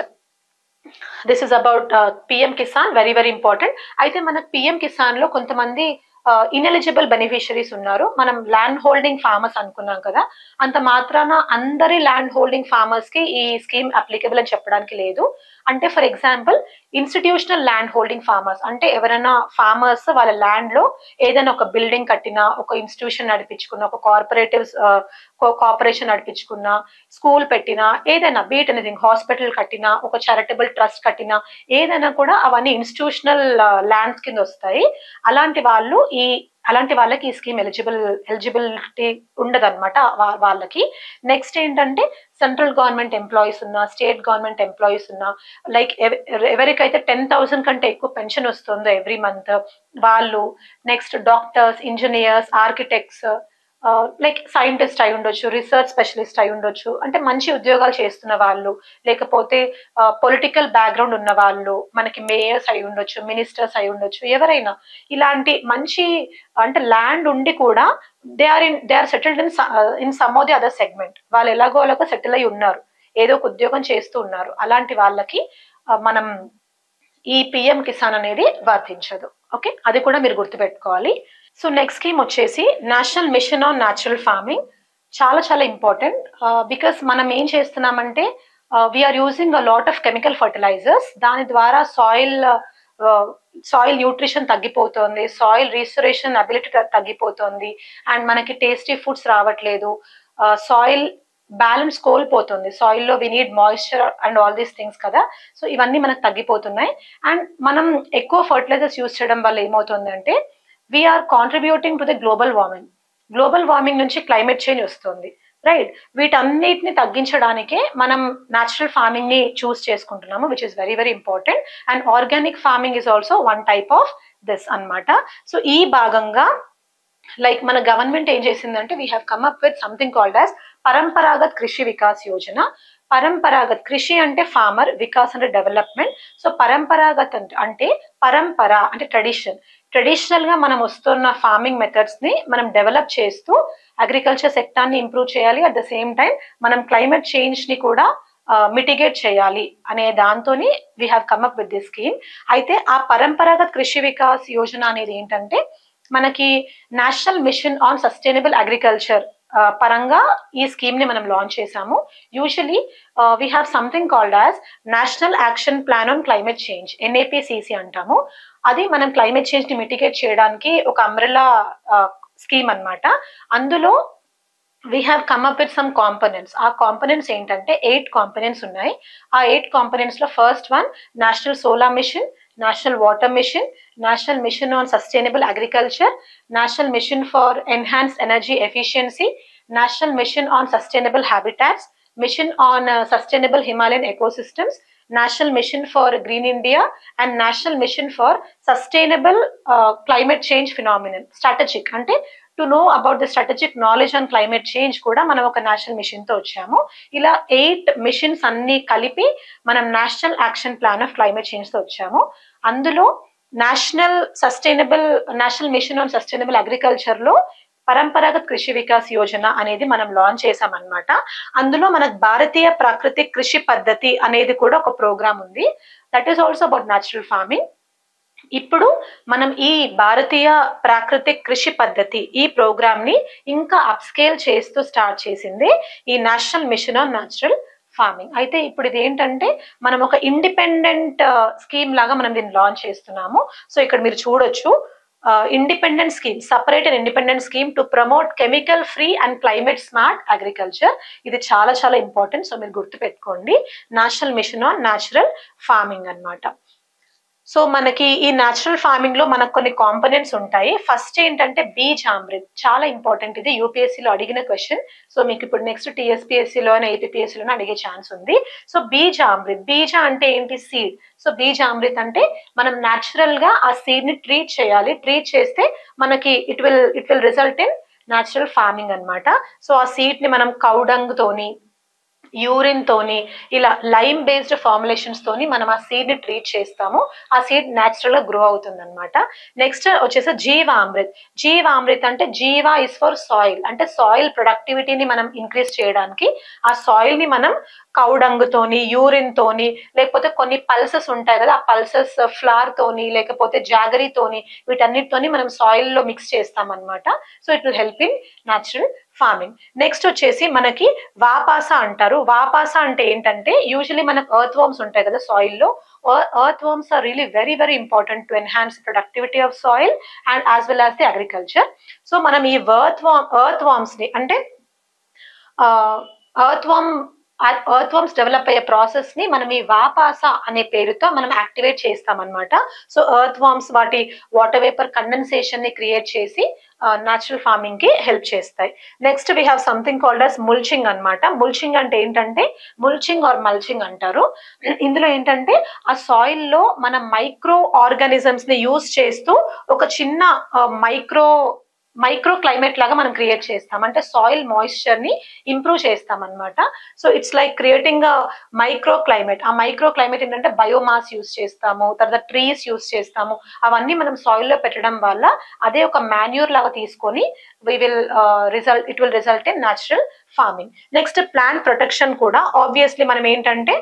this is about PM Kisan very very important అయితే మనకు పిఎం కిసాన్ లో కొంతమంది ఇన్ఎలిజిబుల్ బెనిఫిషరీస్ ఉన్నారు మనం ల్యాండ్ హోల్డింగ్ ఫార్మర్స్ అనుకున్నాం కదా అంత మాత్రాన అందరి ల్యాండ్ హోల్డింగ్ ఫార్మర్స్ కి ఈ స్కీమ్ అప్లికబుల్ అని చెప్పడానికి లేదు అంటే for example institutional land holding farmers అంటే ఎవరైనా ఫార్మర్స్ వాళ్ళ ల్యాండ్ లో ఏదైనా ఒక బిల్డింగ్ కట్టినా ఒక ఇన్స్టిట్యూషన్ నడిపించుకున్న ఒక కోఆపరేటివ్ కోఆపరేషన్ నడిపించుకున్నా స్కూల్ పెట్టినా ఏదైనా బీట్ ఎనీథింగ్ హాస్పిటల్ కట్టినా ఒక చారిటబుల్ ట్రస్ట్ కట్టినా ఏదైనా కూడా అవన్నీ ఇన్స్టిట్యూషనల్ ల్యాండ్స్ కింద వస్తాయి అలాంటి వాళ్ళు ఈ అలాంటి వాళ్ళకి ఈ స్కీమ్ ఎలిజిబుల్ ఎలిజిబిలిటీ ఉండదన్నమాట వాళ్ళకి నెక్స్ట్ ఏంటంటే సెంట్రల్ గవర్నమెంట్ ఎంప్లాయీస్ ఉన్నా స్టేట్ గవర్నమెంట్ ఎంప్లాయీస్ ఉన్నా లైక్ ఎవరికైతే టెన్ థౌసండ్ కంటే ఎక్కువ పెన్షన్ వస్తుందో ఎవ్రీ మంత్ వాళ్ళు next doctors engineers architects like scientist అయి ఉండొచ్చు రీసెర్చ్ స్పెషలిస్ట్ అయి ఉండొచ్చు అంటే మంచి ఉద్యోగాలు చేస్తున్న వాళ్ళు లేకపోతే పొలిటికల్ బ్యాక్గ్రౌండ్ ఉన్న వాళ్ళు మనకి మేయర్స్ అయి ఉండొచ్చు మినిస్టర్స్ అయి ఉండొచ్చు ఎవరైనా ఇలాంటి మంచి అంటే ల్యాండ్ ఉండి కూడా they are in they are settled in in some of the other segment వాళ్ళు ఎలాగో అలాగో సెటిల్ అయి ఉన్నారు ఏదో ఒక ఉద్యోగం చేస్తూ ఉన్నారు అలాంటి వాళ్ళకి ఆ, మనం ఈ పిఎం కిసాన్ అనేది వర్తించదు ఓకే అది కూడా మీరు గుర్తుపెట్టుకోవాలి సో నెక్స్ట్ స్కీమ్ వచ్చేసి national mission on natural farming చాలా చాలా ఇంపార్టెంట్ బికాస్ మనం ఏం చేస్తున్నామంటే we are using a lot of chemical fertilisers దాని ద్వారా సాయిల్ సాయిల్ న్యూట్రిషన్ తగ్గిపోతుంది సాయిల్ రీస్టరేషన్ అబిలిటీ తగ్గిపోతుంది అండ్ మనకి టేస్టీ ఫుడ్స్ రావట్లేదు సాయిల్ బ్యాలెన్స్ కోల్పోతుంది సాయిల్లో we need moisture and all these things కదా సో ఇవన్నీ మనకు తగ్గిపోతున్నాయి అండ్ మనం ఎక్కువ ఫర్టిలైజర్స్ యూస్ చేయడం వల్ల ఏమవుతుందంటే we are contributing to the global warming global warming నుంచి క్లైమేట్ చేంజ్ వస్తుంది రైట్ వీటన్నిటిని తగ్గించడానికే మనం న్యాచురల్ ఫార్మింగ్ ని చూస్ చేసుకుంటున్నాము which is very very important and organic farming is also one type of this అన్నమాట సో ఈ భాగంగా లైక్ మన గవర్నమెంట్ ఏం చేసిందంటే we have come up with something called as Paramparagat Krishi Vikas Yojana Paramparagat కృషి అంటే ఫార్మర్ వికాస్ అంటే డెవలప్మెంట్ సో పరంపరాగత్ అంటే- అంటే పరంపర అంటే ట్రెడిషన్ ట్రెడిషనల్ గా మనం వస్తున్న ఫార్మింగ్ మెథడ్స్ ని మనం డెవలప్ చేస్తూ అగ్రికల్చర్ సెక్టార్ ని ఇంప్రూవ్ చేయాలి అట్ ద సేమ్ టైం మనం క్లైమేట్ చేంజ్ ని కూడా మిటిగేట్ చేయాలి అనే దాంతోని we have come up with this scheme అయితే ఆ పరంపరాగత్ కృషి వికాస్ యోజన అనేది ఏంటంటే మనకి national mission on sustainable agriculture పరంగా ఈ స్కీమ్ ని మనం లాంచ్ చేశాము usually we have something called as national action plan on climate change NAPCC అంటాము అది మనం క్లైమేట్ చేంజ్ ని మిటిగేట్ చేయడానికి ఒక అంబ్రెలా స్కీమ్ అన్నమాట అందులో we have come up with some components ఆ కాంపనెంట్స్ ఏంటంటే ఎయిట్ కాంపనెంట్స్ ఉన్నాయి ఆ ఎయిట్ కాంపనెంట్స్ లో first one national solar mission national water mission national mission on sustainable agriculture national mission for enhance energy efficiency national mission on sustainable habitats mission on sustainable Himalayan ecosystems national mission for green India and national mission for sustainable climate change phenomenon strategic అంటే to know about the strategic knowledge on climate change కూడా మనం ఒక national mission తో వచ్చాము ఇలా eight machines అన్ని కలిపి మనం national action plan of climate change తో వచ్చాము అందులో national sustainable national mission on sustainable agriculture లో పరంపరాగత్ కృషి వికాస్ యోజన అనేది మనం లాంచ్ చేసామన్నమాట అందులో మనకు భారతీయ ప్రాకృతిక్ కృషి పద్ధతి అనేది కూడా ఒక ప్రోగ్రామ్ ఉంది that is also about natural farming ఇప్పుడు మనం ఈ భారతీయ ప్రాకృతిక్ కృషి పద్ధతి ఈ ప్రోగ్రామ్ ని ఇంకా అప్స్కేల్ చేస్తూ స్టార్ట్ చేసింది ఈ national mission on natural farming అయితే ఇప్పుడు ఇది ఏంటంటే మనం ఒక ఇండిపెండెంట్ స్కీమ్ లాగా మనం దీన్ని లాంచ్ చేస్తున్నాము సో ఇక్కడ మీరు చూడొచ్చు independent scheme separate and independent scheme to promote chemical free and climate smart agriculture ఇది చాలా చాలా ఇంపార్టెంట్ సో మీరు గుర్తుపెట్టుకోండి national mission on natural farming అన్నమాట సో మనకి ఈ న్యాచురల్ ఫార్మింగ్ లో మనకు కొన్ని కాంపనెంట్స్ ఉంటాయి ఫస్ట్ ఏంటంటే బీజ్ అమృత్ చాలా ఇంపార్టెంట్ ఇది యూపీఎస్సీ లో అడిగిన క్వశ్చన్ సో మీకు ఇప్పుడు నెక్స్ట్ టీఎస్పీఎస్సీ లో ఏపీఎస్సీ లో అడిగే ఛాన్స్ ఉంది సో బీజ్ అమృత్ బీజ అంటే ఏంటి సీడ్ సో బీజ్ అమృత్ అంటే మనం న్యాచురల్ గా ఆ సీడ్ ని ట్రీట్ చేయాలి ట్రీట్ చేస్తే మనకి it will it will result in natural farming అన్నమాట సో ఆ సీడ్ ని మనం కౌడంగ్ తోని యూరిన్ తోని ఇలా లైమ్ బేస్డ్ ఫార్ములేషన్స్ తోని మనం ఆ సీడ్ ని ట్రీట్ చేస్తాము ఆ సీడ్ న్యాచురల్ గా గ్రో అవుతుంది అనమాట నెక్స్ట్ వచ్చేసి జీవామృత్ జీవామృత్ అంటే జీవా ఇస్ ఫర్ సాయిల్ అంటే సాయిల్ ప్రొడక్టివిటీని మనం ఇంక్రీజ్ చేయడానికి ఆ సాయిల్ ని మనం కౌడంగుతోని యూరిన్ తోని లేకపోతే కొన్ని పల్సెస్ ఉంటాయి కదా ఆ పల్సెస్ ఫ్లార్ తోని లేకపోతే జాగరీతోని వీటన్నిటితోని మనం సాయిల్ లో మిక్స్ చేస్తాం అనమాట so it will help in natural farming next వచ్చేసి మనకి వాపాస అంటారు వాపాస అంటే ఏంటంటే యూజువలీ మనకు ఎర్త్ వామ్స్ ఉంటాయి కదా సాయిల్ లో earthworms are really very very important to enhance productivity of soil and as well as the agriculture so మనం ఈ ఎర్త్ వామ్ ఎర్త్ వామ్స్ ని అంటే earthworm earthworms develop అయ్యే process ని మనం ఈ వాపాస అనే పేరుతో మనం యాక్టివేట్ చేస్తాం అనమాట సో ఎర్త్ వామ్స్ వాటి వాటర్ వేపర్ కండెన్సేషన్ ని క్రియేట్ చేసి న్యాచురల్ ఫార్మింగ్ కి హెల్ప్ చేస్తాయి next we have something called as mulching అన్నమాట ముల్చింగ్ అంటే ఏంటంటే ముల్చింగ్ ఆర్ మల్చింగ్ అంటారు ఇందులో ఏంటంటే ఆ సాయిల్ లో మన మైక్రో ఆర్గానిజమ్స్ ని యూజ్ చేస్తూ ఒక చిన్న మైక్రో మైక్రో క్లైమేట్ లాగా మనం క్రియేట్ చేస్తాం అంటే సాయిల్ మాయిశ్చర్ ని ఇంప్రూవ్ చేస్తాం అనమాట so it's like creating microclimate ఆ మైక్రో క్లైమేట్ ఏంటంటే బయోమాస్ యూస్ చేస్తాము తర్వాత ట్రీస్ యూస్ చేస్తాము అవన్నీ మనం సాయిల్ లో పెట్టడం వల్ల అదే ఒక మాన్యూర్ లాగా తీసుకొని we will result it will result in natural farming next plant protection కూడా ఆబ్వియస్లీ మనం ఏంటంటే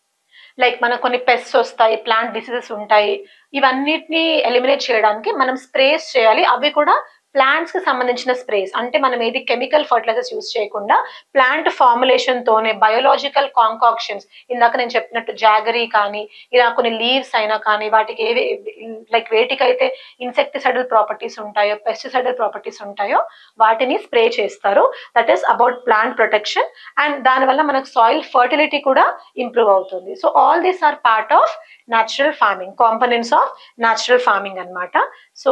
లైక్ మనకు కొన్ని పెస్ట్స్ వస్తాయి ప్లాంట్ డిసీజెస్ ఉంటాయి ఇవన్నిటిని ఎలిమినేట్ చేయడానికి మనం స్ప్రేస్ చేయాలి అవి కూడా ప్లాంట్స్ కి సంబంధించిన స్ప్రేస్ అంటే మనం ఏది కెమికల్ ఫర్టిలైజర్స్ యూస్ చేయకుండా ప్లాంట్ ఫార్ములేషన్ తోనే బయోలాజికల్ కాంకాక్షన్స్ ఇందాక నేను చెప్పినట్టు జాగరీ కానీ ఇలా కొన్ని లీవ్స్ అయినా కానీ వాటికి ఏవి లైక్ వేటికైతే ఇన్సెక్టిసైడల్ ప్రాపర్టీస్ ఉంటాయో పెస్టిసైడల్ ప్రాపర్టీస్ ఉంటాయో వాటిని స్ప్రే చేస్తారు that is about plant protection and దానివల్ల మనకు సాయిల్ ఫర్టిలిటీ కూడా ఇంప్రూవ్ అవుతుంది so all these are part of natural farming components of natural farming అన్నమాట సో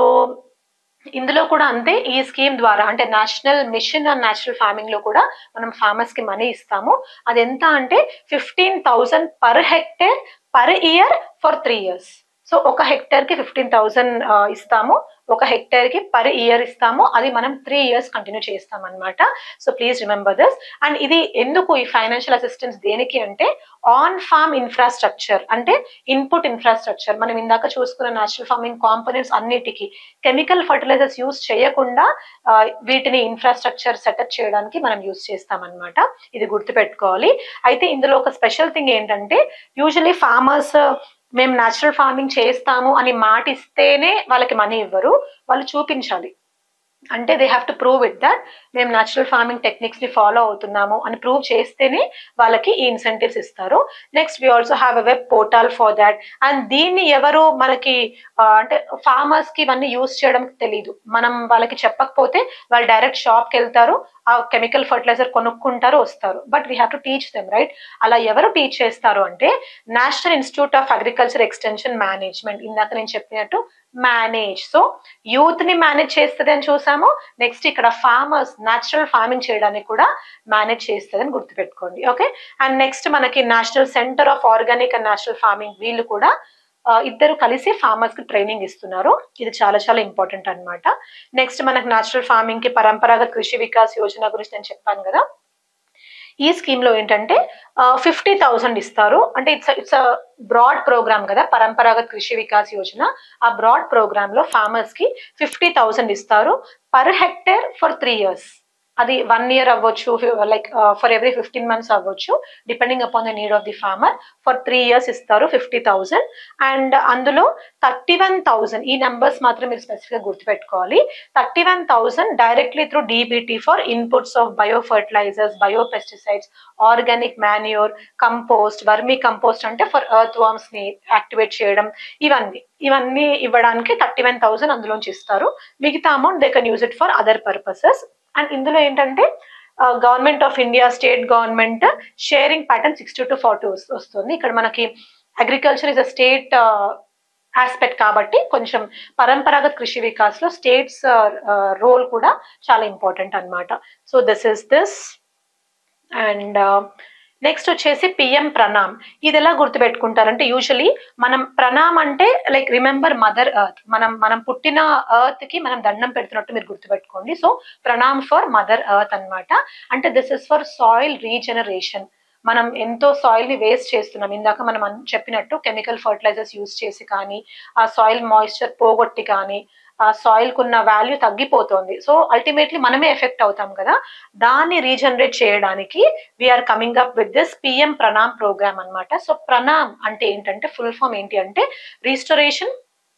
ఇందులో కూడా అంతే ఈ స్కీమ్ ద్వారా అంటే national mission on natural farming లో కూడా మనం ఫార్మర్స్ కి మనీ ఇస్తాము అది ఎంత అంటే fifteen thousand per hectare per year for three years so ఒక హెక్టేర్ కి ఫిఫ్టీన్ థౌసండ్ ఇస్తాము ఒక హెక్టేర్ కి పర్ ఇయర్ ఇస్తాము అది మనం త్రీ ఇయర్స్ కంటిన్యూ చేస్తాం అనమాట so please remember this and ఇది ఎందుకు ఈ ఫైనాన్షియల్ అసిస్టెన్స్ దేనికి అంటే ఆన్ ఫార్మ్ ఇన్ఫ్రాస్ట్రక్చర్ అంటే ఇన్పుట్ ఇన్ఫ్రాస్ట్రక్చర్ మనం ఇందాక చూసుకున్న నేచురల్ ఫార్మింగ్ కాంపోనెంట్స్ అన్నిటికీ కెమికల్ ఫర్టిలైజర్స్ యూస్ చేయకుండా ఆ, వీటిని ఇన్ఫ్రాస్ట్రక్చర్ సెటప్ చేయడానికి మనం యూస్ చేస్తాం అనమాట ఇది గుర్తుపెట్టుకోవాలి అయితే ఇందులో ఒక స్పెషల్ థింగ్ ఏంటంటే యూజువలీ ఫార్మర్స్ మేము న్యాచురల్ ఫార్మింగ్ చేస్తాము అని మాట ఇస్తేనే వాళ్ళకి మనీ ఇవ్వరు వాళ్ళు చూపించాలి అంటే they have to prove it that మేము న్యాచురల్ ఫార్మింగ్ టెక్నిక్స్ ని ఫాలో అవుతున్నాము అని ప్రూవ్ చేస్తేనే వాళ్ళకి ఈ ఇన్సెంటివ్స్ ఇస్తారు next we also have a web portal for that and దీన్ని ఎవరు మనకి ఆ, అంటే ఫార్మర్స్ కి ఇవన్నీ యూస్ చేయడం తెలియదు మనం వాళ్ళకి చెప్పకపోతే వాళ్ళు డైరెక్ట్ షాప్ కి వెళ్తారు ఆ కెమికల్ ఫర్టిలైజర్ కొనుక్కుంటారు వస్తారు but we have to teach them right అలా ఎవరు టీచ్ చేస్తారు అంటే national institute of agriculture extension management ఇందాక నేను చెప్పినట్టు మేనేజ్ సో యూత్ ని మేనేజ్ చేస్తుంది అని చూసాము నెక్స్ట్ ఇక్కడ ఫార్మర్స్ న్యాచురల్ ఫార్మింగ్ చేయడానికి కూడా మేనేజ్ చేస్తుంది అని గుర్తుపెట్టుకోండి ఓకే అండ్ నెక్స్ట్ మనకి national centre of organic and natural farming వీళ్ళు కూడా ఆ, ఇద్దరు కలిసి ఫార్మర్స్ కి ట్రైనింగ్ ఇస్తున్నారు ఇది చాలా చాలా ఇంపార్టెంట్ అన్నమాట నెక్స్ట్ మనకు నేచురల్ ఫార్మింగ్ కి పరంపరాగత కృషి వికాస్ యోజన గురించి నేను చెప్పాను కదా ఈ స్కీమ్ లో ఏంటంటే ఫిఫ్టీ థౌసండ్ ఇస్తారు అంటే ఇట్స్ ఇట్స్ బ్రాడ్ ప్రోగ్రామ్ కదా పరంపరాగత కృషి వికాస్ యోజన ఆ బ్రాడ్ ప్రోగ్రామ్ లో ఫార్మర్స్ కి ఫిఫ్టీ థౌసండ్ ఇస్తారు per hectare for three years అది వన్ ఇయర్ అవ్వచ్చు like for every fifteen months అవ్వచ్చు depending upon the need of the farmer for three years ఇస్తారు ఫిఫ్టీ థౌసండ్ అండ్ అందులో థర్టీ వన్ థౌసండ్ ఈ numbers మాత్రం మీరు specific గా గుర్తుపెట్టుకోవాలి thirty one thousand directly through DBT for inputs of biofertilisers biopesticides organic manure compost vermi compost అంటే for earthworms ని activate చేయడం ఇవన్నీ ఇవన్నీ ఇవ్వడానికి థర్టీ వన్ థౌసండ్ అందులోంచి ఇస్తారు మిగతా amount they can use it for other purposes and ఇందులో ఏంటంటే government of India state government sharing pattern sixty to forty వస్తుంది ఇక్కడ మనకి agriculture is a state aspect కాబట్టి కొంచెం పరంపరాగత కృషి వికాస్ లో స్టేట్స్ రోల్ కూడా చాలా ఇంపార్టెంట్ అన్నమాట so this is this and next వచ్చేసి పిఎం ప్రణామ్ ఇది ఎలా గుర్తుపెట్టుకుంటారంటే యూజువలీ మనం ప్రణామ్ అంటే లైక్ రిమెంబర్ మదర్ ఎర్త్ మనం మనం పుట్టిన ఎర్త్ కి మనం దండం పెడుతున్నట్టు మీరు గుర్తుపెట్టుకోండి so Pranam for mother earth అన్నమాట అంటే this is for soil regeneration మనం ఎంతో సాయిల్ ని వేస్ట్ చేస్తున్నాం ఇందాక మనం అన్- చెప్పినట్టు కెమికల్ ఫర్టిలైజర్స్ యూస్ చేసి కానీ ఆ సాయిల్ మాయిశ్చర్ పోగొట్టి కానీ ఆ సాయిల్ కున్న వాల్యూ తగ్గిపోతుంది సో అల్టిమేట్లీ మనమే ఎఫెక్ట్ అవుతాం కదా దాన్ని రీజనరేట్ చేయడానికి we are coming up with this PM Pranam programme అన్నమాట సో ప్రణామ్ అంటే ఏంటంటే ఫుల్ ఫామ్ ఏంటి అంటే restoration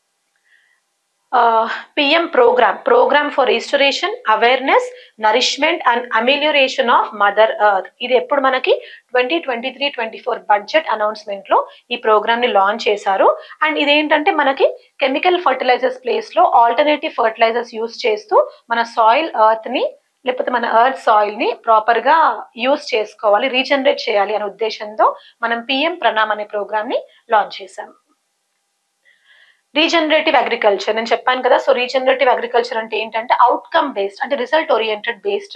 PM programme programme for restoration awareness nourishment and amelioration of mother earth ఇది ఎప్పుడు మనకి twenty twenty three twenty four budget announcement లో ఈ ప్రోగ్రామ్ ని లాంచ్ చేశారు అండ్ ఇదేంటంటే మనకి కెమికల్ ఫర్టిలైజర్స్ ప్లేస్ లో ఆల్టర్నేటివ్ ఫర్టిలైజర్స్ యూస్ చేస్తూ మన సాయిల్ ఎర్త్ ని లేకపోతే మన ఎర్త్ సాయిల్ ని ప్రాపర్ గా యూస్ చేసుకోవాలి రీజనరేట్ చేయాలి అనే ఉద్దేశంతో మనం పిఎం ప్రణామ్ అనే ప్రోగ్రామ్ ని లాంచ్ చేశాం రీజనరేటివ్ అగ్రికల్చర్ నేను చెప్పాను కదా సో రీజనరేటివ్ అగ్రికల్చర్ అంటే ఏంటంటే అవుట్కమ్ బేస్డ్ అంటే రిజల్ట్ ఓరియంటెడ్ బేస్డ్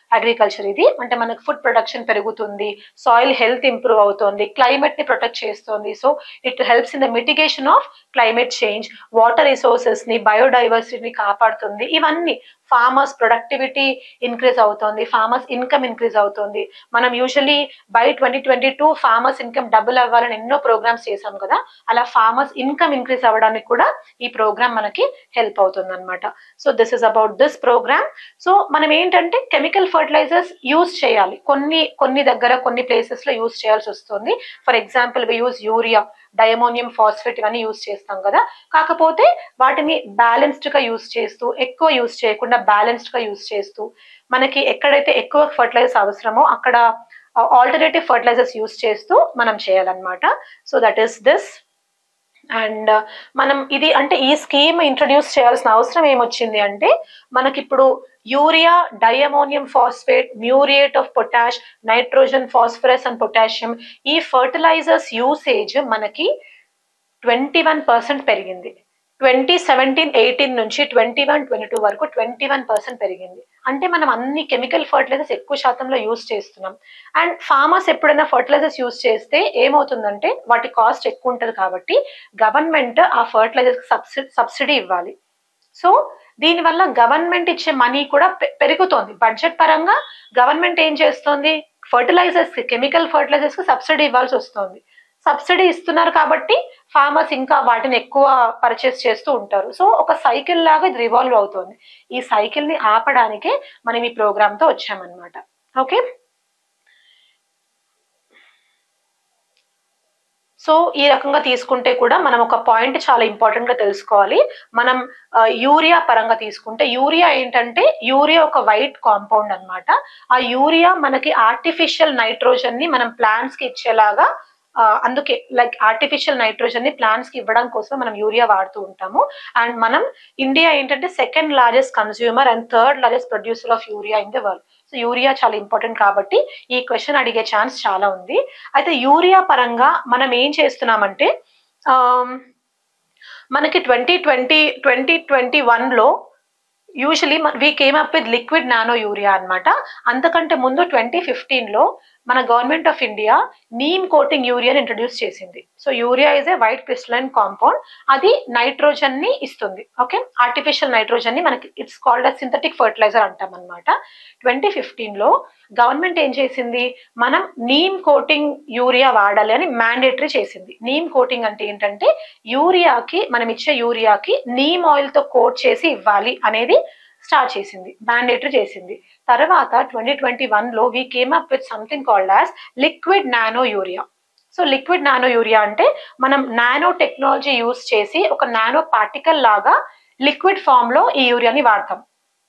అగ్రికల్చర్ ఇది అంటే మనకు ఫుడ్ ప్రొడక్షన్ పెరుగుతుంది సాయిల్ హెల్త్ ఇంప్రూవ్ అవుతుంది క్లైమేట్ ని ప్రొటెక్ట్ చేస్తుంది so it helps in the mitigation of climate change water resources ని బయోడైవర్సిటీని కాపాడుతుంది ఇవన్నీ ఫార్మర్స్ ప్రొడక్టివిటీ ఇంక్రీజ్ అవుతుంది ఫార్మర్స్ ఇన్కమ్ ఇంక్రీజ్ అవుతుంది మనం usually by twenty twenty two farmers income double అవ్వాలని ఎన్నో ప్రోగ్రామ్స్ చేశాం కదా అలా ఫార్మర్స్ ఇన్కమ్ ఇంక్రీజ్ అవ్వడానికి కూడా ఈ ప్రోగ్రామ్ మనకి హెల్ప్ అవుతుంది అనమాట so this is about this programme so మనం ఏంటంటే కెమికల్ ఫర్టిలైజర్స్ యూజ్ చేయాలి కొన్ని కొన్ని దగ్గర కొన్ని ప్లేసెస్ లో యూజ్ చేయాల్సి వస్తుంది for example we use urea diammonium phosphate ఇవన్నీ యూజ్ చేస్తాం కదా కాకపోతే వాటిని బ్యాలెన్స్డ్ గా యూజ్ చేస్తూ ఎక్కువ యూజ్ చేయకుండా బ్యాలెన్స్డ్ గా యూజ్ చేస్తూ మనకి ఎక్కడైతే ఎక్కువ ఫర్టిలైజర్స్ అవసరమో అక్కడ ఆల్టర్నేటివ్ ఫర్టిలైజర్స్ యూజ్ చేస్తూ మనం చేయాలన్నమాట so that is this and మనం ఇది అంటే ఈ స్కీమ్ ఇంట్రడ్యూస్ చేయాల్సిన అవసరం ఏమొచ్చింది అంటే మనకిప్పుడు urea diammonium phosphate muriate of potash nitrogen phosphorus and potassium ఈ ఫర్టిలైజర్స్ యూసేజ్ మనకి ట్వంటీ వన్ పర్సెంట్ పెరిగింది ట్వంటీ సెవెంటీన్ ఎయిటీన్ నుంచి ట్వంటీ వన్ ట్వంటీ టూ వరకు ట్వంటీ వన్ పర్సెంట్ పెరిగింది అంటే మనం అన్ని కెమికల్ ఫర్టిలైజర్స్ ఎక్కువ శాతంలో యూస్ చేస్తున్నాం అండ్ ఫార్మర్స్ ఎప్పుడైనా ఫర్టిలైజర్స్ యూస్ చేస్తే ఏమవుతుందంటే వాటి కాస్ట్ ఎక్కువ ఉంటుంది కాబట్టి గవర్నమెంట్ ఆ ఫర్టిలైజర్స్ సబ్సిడీ సబ్సిడీ ఇవ్వాలి సో దీనివల్ల గవర్నమెంట్ ఇచ్చే మనీ కూడా పె- పెరుగుతోంది బడ్జెట్ పరంగా గవర్నమెంట్ ఏం చేస్తోంది ఫర్టిలైజర్స్ కెమికల్ ఫర్టిలైజర్స్ కి సబ్సిడీ ఇవ్వాల్సి వస్తుంది సబ్సిడీ ఇస్తున్నారు కాబట్టి ఫార్మర్స్ ఇంకా వాటిని ఎక్కువ పర్చేస్ చేస్తూ ఉంటారు సో ఒక సైకిల్ లాగా ఇది రివాల్వ్ అవుతుంది ఈ సైకిల్ ని ఆపడానికే మనం ఈ ప్రోగ్రామ్ తో వచ్చామన్నమాట ఓకే సో ఈ రకంగా తీసుకుంటే కూడా మనం ఒక పాయింట్ చాలా ఇంపార్టెంట్ గా తెలుసుకోవాలి మనం ఆ, యూరియా పరంగా తీసుకుంటే యూరియా ఏంటంటే యూరియా ఒక వైట్ కాంపౌండ్ అన్నమాట ఆ యూరియా మనకి ఆర్టిఫిషియల్ నైట్రోజన్ ని మనం ప్లాంట్స్ కి ఇచ్చేలాగా ఆ, అందుకే లైక్ ఆర్టిఫిషియల్ నైట్రోజన్ ని ప్లాంట్స్ కి ఇవ్వడం కోసం మనం యూరియా వాడుతూ ఉంటాము అండ్ మనం ఇండియా ఏంటంటే second largest consumer and third largest producer of urea in the world so urea చాలా ఇంపార్టెంట్ కాబట్టి ఈ క్వశ్చన్ అడిగే ఛాన్స్ చాలా ఉంది అయితే యూరియా పరంగా మనం ఏం చేస్తున్నామంటే ఆమ్, మనకి ట్వంటీ ట్వంటీ ట్వంటీ ట్వంటీ వన్లో usually we came up with liquid nano urea అన్నమాట అంతకంటే ముందు ట్వంటీ ఫిఫ్టీన్లో మన government of India neem coating యూరియాని ఇంట్రడ్యూస్ చేసింది so urea is a white crystalline compound అది నైట్రోజన్ ని ఇస్తుంది ఓకే ఆర్టిఫిషియల్ నైట్రోజన్ ని మనకి it's called a synthetic fertiliser అంటాం అనమాట ట్వంటీ ఫిఫ్టీన్లో గవర్నమెంట్ ఏం చేసింది మనం నీమ్ కోటింగ్ యూరియా వాడాలి అని మ్యాండేటరీ చేసింది నీమ్ కోటింగ్ అంటే ఏంటంటే యూరియాకి మనం ఇచ్చే యూరియాకి నీమ్ ఆయిల్ తో కోట్ చేసి ఇవ్వాలి అనేది స్టార్ట్ చేసింది మ్యాండేటరీ చేసింది తర్వాత ట్వంటీ ట్వంటీ వన్ లో we came up with something called as liquid nano urea so liquid nano urea అంటే మనం నానో టెక్నాలజీ యూస్ చేసి ఒక నానో పార్టికల్ లాగా లిక్విడ్ ఫామ్ లో ఈ యూరియాని వాడతాం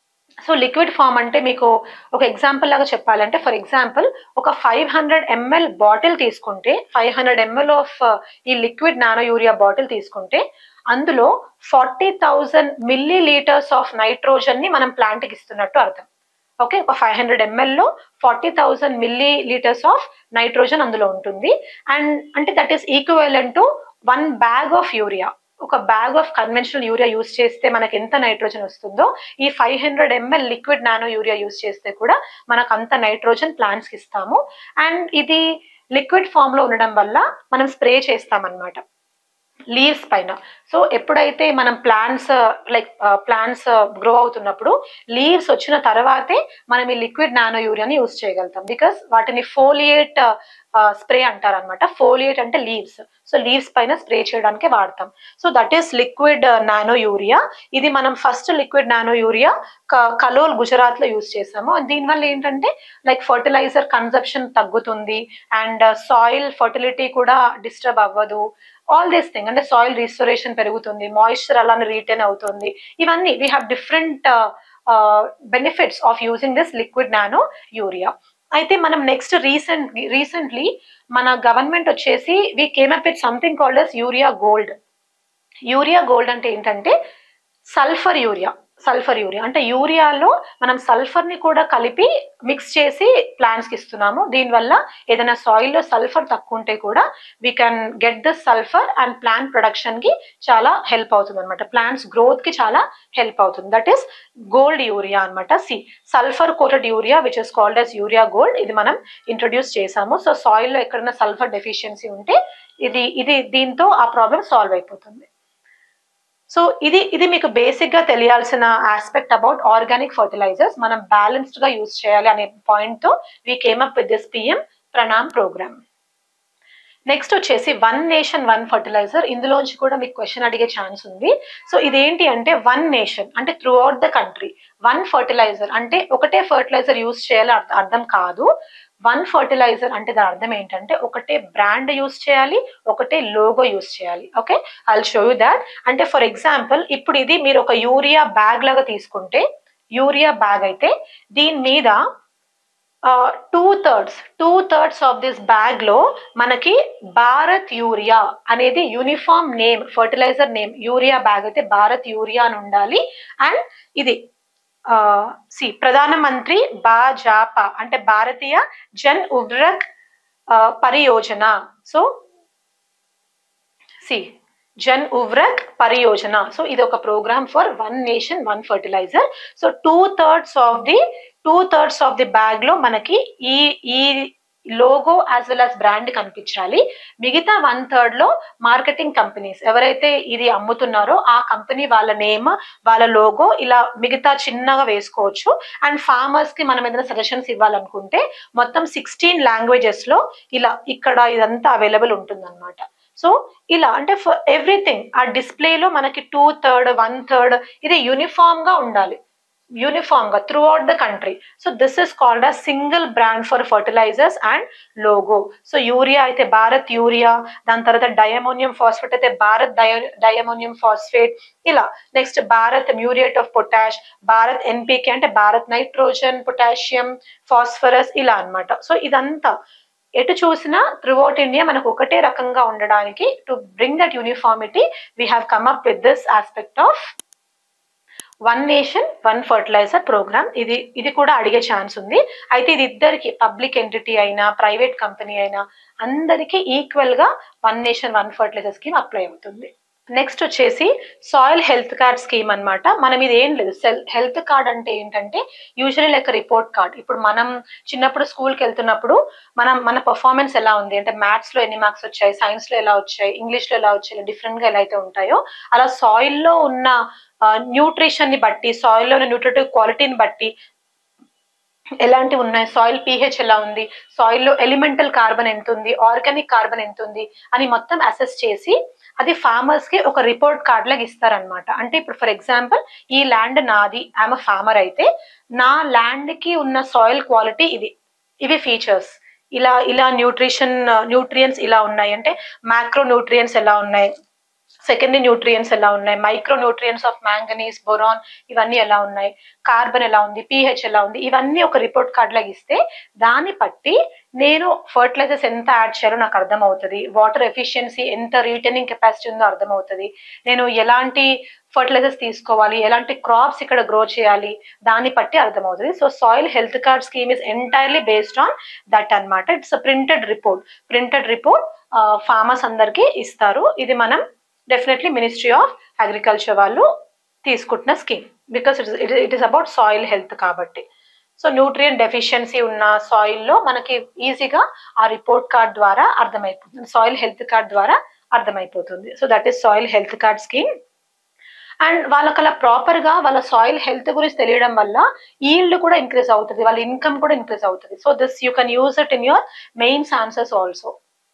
సో లిక్విడ్ ఫామ్ అంటే మీకు ఒక ఎగ్జాంపుల్ లాగా చెప్పాలంటే ఫర్ ఎగ్జాంపుల్ ఒక ఫైవ్ హండ్రెడ్ ఎంఎల్ బాటిల్ తీసుకుంటే ఫైవ్ హండ్రెడ్ ఎంఎల్ ఆఫ్ ఈ లిక్విడ్ నానో యూరియా బాటిల్ తీసుకుంటే అందులో forty thousand millilitres of nitrogen ని మనం ప్లాంట్ కి ఇస్తున్నట్టు అర్థం ఓకే ఒక ఫైవ్ హండ్రెడ్ ఎంఎల్లో forty thousand millilitres of nitrogen అందులో ఉంటుంది అండ్ అంటే that is equivalent to one bag of urea ఒక bag of conventional urea use చేస్తే మనకి ఎంత నైట్రోజన్ వస్తుందో ఈ five hundred ML liquid nano urea use చేస్తే కూడా మనకు అంత నైట్రోజన్ ప్లాంట్స్కి ఇస్తాము అండ్ ఇది లిక్విడ్ ఫామ్ లో ఉండడం వల్ల మనం స్ప్రే చేస్తామన్నమాట లీవ్స్ పైన సో ఎప్పుడైతే మనం ప్లాంట్స్ లైక్ ప్లాంట్స్ గ్రో అవుతున్నప్పుడు లీవ్స్ వచ్చిన తర్వాతే మనం ఈ లిక్విడ్ నానో యూరియాని యూస్ చేయగలుగుతాం బికాస్ వాటిని ఫోలియేట్ స్ప్రే అంటారు అనమాట ఫోలియేట్ అంటే లీవ్స్ సో లీవ్స్ పైన స్ప్రే చేయడానికి వాడతాం so that is liquid nano urea ఇది మనం first liquid nano urea Kalol Gujarat లో యూస్ చేసాము And దీనివల్ల ఏంటంటే లైక్ ఫర్టిలైజర్ కన్సప్షన్ తగ్గుతుంది అండ్ సాయిల్ ఫర్టిలిటీ కూడా డిస్టర్బ్ అవ్వదు ఆల్ దిస్ థింగ్ అంటే సాయిల్ రీస్టోరేషన్ పెరుగుతుంది మాయిశ్చర్ అలానే రీటైన్ అవుతుంది ఇవన్నీ we have different benefits of using this liquid nano urea అయితే మనం నెక్స్ట్ రీసెంట్ రీసెంట్లీ మన గవర్నమెంట్ వచ్చేసి we came up with something called as urea gold urea gold అంటే ఏంటంటే సల్ఫర్ యూరియా సల్ఫర్ యూరియా అంటే యూరియాలో మనం సల్ఫర్ ని కూడా కలిపి మిక్స్ చేసి ప్లాంట్స్ కి ఇస్తున్నాము దీనివల్ల ఏదైనా సాయిల్ లో సల్ఫర్ తక్కువ ఉంటే కూడా we can get the sulphur and plant production కి చాలా హెల్ప్ అవుతుంది అనమాట ప్లాంట్స్ గ్రోత్ కి చాలా హెల్ప్ అవుతుంది దట్ ఈస్ గోల్డ్ యూరియా అనమాట see sulphur coated urea which is called as urea gold ఇది మనం ఇంట్రొడ్యూస్ చేసాము సో సాయిల్ లో ఎక్కడైనా సల్ఫర్ డెఫిషియన్సీ ఉంటే ఇది ఇది దీంతో ఆ ప్రాబ్లం సాల్వ్ అయిపోతుంది సో ఇది ఇది మీకు బేసిక్ గా తెలియాల్సిన ఆస్పెక్ట్ అబౌట్ ఆర్గానిక్ ఫర్టిలైజర్స్ మనం బ్యాలెన్స్డ్ గా యూజ్ చేయాలి అనే పాయింట్ తో we came up with this PM Pranam programme next వచ్చేసి వన్ నేషన్ వన్ ఫర్టిలైజర్ ఇందులోంచి కూడా మీకు క్వశ్చన్ అడిగే ఛాన్స్ ఉంది సో ఇదేంటి అంటే వన్ నేషన్ అంటే throughout the country one fertiliser అంటే ఒకటే ఫర్టిలైజర్ యూజ్ చేయాలి అర్థ- అర్థం కాదు వన్ ఫర్టిలైజర్ అంటే దాని అర్థం ఏంటంటే ఒకటే బ్రాండ్ యూస్ చేయాలి ఒకటే లోగో యూస్ చేయాలి okay I show you that అంటే ఫర్ ఎగ్జాంపుల్ ఇప్పుడు ఇది మీరు ఒక యూరియా బ్యాగ్ లాగా తీసుకుంటే యూరియా బ్యాగ్ అయితే దీని మీద two thirds two thirds of this bag లో మనకి భారత్ యూరియా అనేది uniform name fertiliser name urea bag అయితే భారత్ యూరియా అని ఉండాలి అండ్ ఇది సి ప్రధానమంత్రి బాజాపా అంటే Bharatiya Jan Urvarak Pariyojana so see Jan Urvarak Pariyojana so ఇది ఒక programme for one nation one fertiliser so two thirds of the two thirds of the bag లో మనకి ఈ ఈ logo as well as brand కనిపించాలి మిగతా వన్ థర్డ్ లో మార్కెటింగ్ కంపెనీస్ ఎవరైతే ఇది అమ్ముతున్నారో ఆ కంపెనీ వాళ్ళ నేమ్ వాళ్ళ లోగో ఇలా మిగతా చిన్నగా వేసుకోవచ్చు అండ్ ఫార్మర్స్ కి మనం ఏదైనా సజెషన్స్ ఇవ్వాలనుకుంటే మొత్తం సిక్స్టీన్ లాంగ్వేజెస్ లో ఇలా ఇక్కడ ఇదంతా అవైలబుల్ ఉంటుంది సో ఇలా అంటే ఫర్ ఎవ్రీథింగ్ ఆ డిస్ప్లేలో మనకి టూ థర్డ్ వన్ థర్డ్ ఇది యూనిఫామ్ గా ఉండాలి యూనిఫామ్ గా throughout the country so this is called a single brand for fertilisers and logo so urea అయితే భారత్ యూరియా దాని తర్వాత డయమోనియం ఫాస్ఫేట్ అయితే భారత్ డయ డయమోనియం ఫాస్ఫేట్ ఇలా next Bharat muriate of potash Bharat NPK అంటే భారత్ నైట్రోజన్ పొటాషియం ఫాస్ఫరస్ ఇలా అన్నమాట సో ఇదంతా ఎటు చూసినా త్రూఅవుట్ ఇండియా మనకు ఒకటే రకంగా ఉండడానికి to bring that uniformity we have come up with this aspect of one nation one fertiliser programme ఇది ఇది కూడా అడిగే ఛాన్స్ ఉంది అయితే ఇది ఇద్దరికి పబ్లిక్ ఎంటిటీ అయినా ప్రైవేట్ కంపెనీ అయినా అందరికీ ఈక్వల్ గా one nation one fertiliser scheme apply అవుతుంది నెక్స్ట్ వచ్చేసి సాయిల్ హెల్త్ కార్డ్ స్కీమ్ అన్నమాట మనం ఇది ఏం లేదు సెల్ హెల్త్ కార్డ్ అంటే ఏంటంటే యూజువల్లీ లైక్ రిపోర్ట్ కార్డ్ ఇప్పుడు మనం చిన్నప్పుడు స్కూల్కి వెళ్తున్నప్పుడు మనం మన పర్ఫార్మెన్స్ ఎలా ఉంది అంటే మ్యాథ్స్ లో ఎన్ని మార్క్స్ వచ్చాయి సైన్స్ లో ఎలా వచ్చాయి ఇంగ్లీష్ లో ఎలా వచ్చాయి డిఫరెంట్ గా ఎలా అయితే ఉంటాయో అలా సాయిల్ లో ఉన్న న్యూట్రిషన్ ని బట్టి సాయిల్ లో ఉన్న న్యూట్రిటివ్ క్వాలిటీని బట్టి ఎలాంటివి ఉన్నాయి సాయిల్ పీహెచ్ ఎలా ఉంది సాయిల్ లో ఎలిమెంటల్ కార్బన్ ఎంత ఉంది ఆర్గానిక్ కార్బన్ ఎంత ఉంది అని మొత్తం అసెస్ చేసి అది ఫార్మర్స్ కి ఒక రిపోర్ట్ కార్డ్ లాగా ఇస్తారనమాట అంటే ఇప్పుడు ఫర్ ఎగ్జాంపుల్ ఈ ల్యాండ్ నాది ఐఎమ్ ఫార్మర్ అయితే నా ల్యాండ్ కి ఉన్న సాయిల్ క్వాలిటీ ఇది ఇవి ఫీచర్స్ ఇలా ఇలా న్యూట్రిషన్ న్యూట్రియన్స్ ఇలా ఉన్నాయి అంటే మ్యాక్రో న్యూట్రియన్స్ ఎలా ఉన్నాయి సెకండరీ న్యూట్రియన్స్ ఎలా ఉన్నాయి micro nutrients of manganese boron ఇవన్నీ ఎలా ఉన్నాయి కార్బన్ ఎలా ఉంది పిహెచ్ ఎలా ఉంది ఇవన్నీ ఒక రిపోర్ట్ కార్డ్ లాగా ఇస్తే దాన్ని బట్టి నేను ఫర్టిలైజర్స్ ఎంత యాడ్ చేయాలో నాకు అర్థమవుతుంది వాటర్ ఎఫిషియన్సీ ఎంత రీటైనింగ్ కెపాసిటీ ఉందో అర్థమవుతుంది నేను ఎలాంటి ఫర్టిలైజర్స్ తీసుకోవాలి ఎలాంటి క్రాప్స్ ఇక్కడ గ్రో చేయాలి దాన్ని బట్టి అర్థమవుతుంది so soil health card scheme is entirely based on that అన్నమాట it's printed report printed report farmers అందరికీ ఇస్తారు ఇది మనం డెఫినెట్లీ మినిస్ట్రీ ఆఫ్ అగ్రికల్చర్ వాళ్ళు తీసుకుంటున్న scheme because it it is about soil health కాబట్టి సో న్యూట్రియన్ డెఫిషియన్సీ ఉన్న సాయిల్లో మనకి ఈజీగా ఆ రిపోర్ట్ కార్డ్ ద్వారా అర్థమైపోతుంది సాయిల్ హెల్త్ కార్డ్ ద్వారా అర్థమైపోతుంది so that is soil health card scheme and వాళ్ళకి అలా ప్రాపర్ గా వాళ్ళ సాయిల్ హెల్త్ గురించి తెలియడం వల్ల ఈల్డ్ కూడా ఇంక్రీజ్ అవుతుంది వాళ్ళ ఇన్కమ్ కూడా ఇంక్రీజ్ అవుతుంది so this you can use it in your mains answers also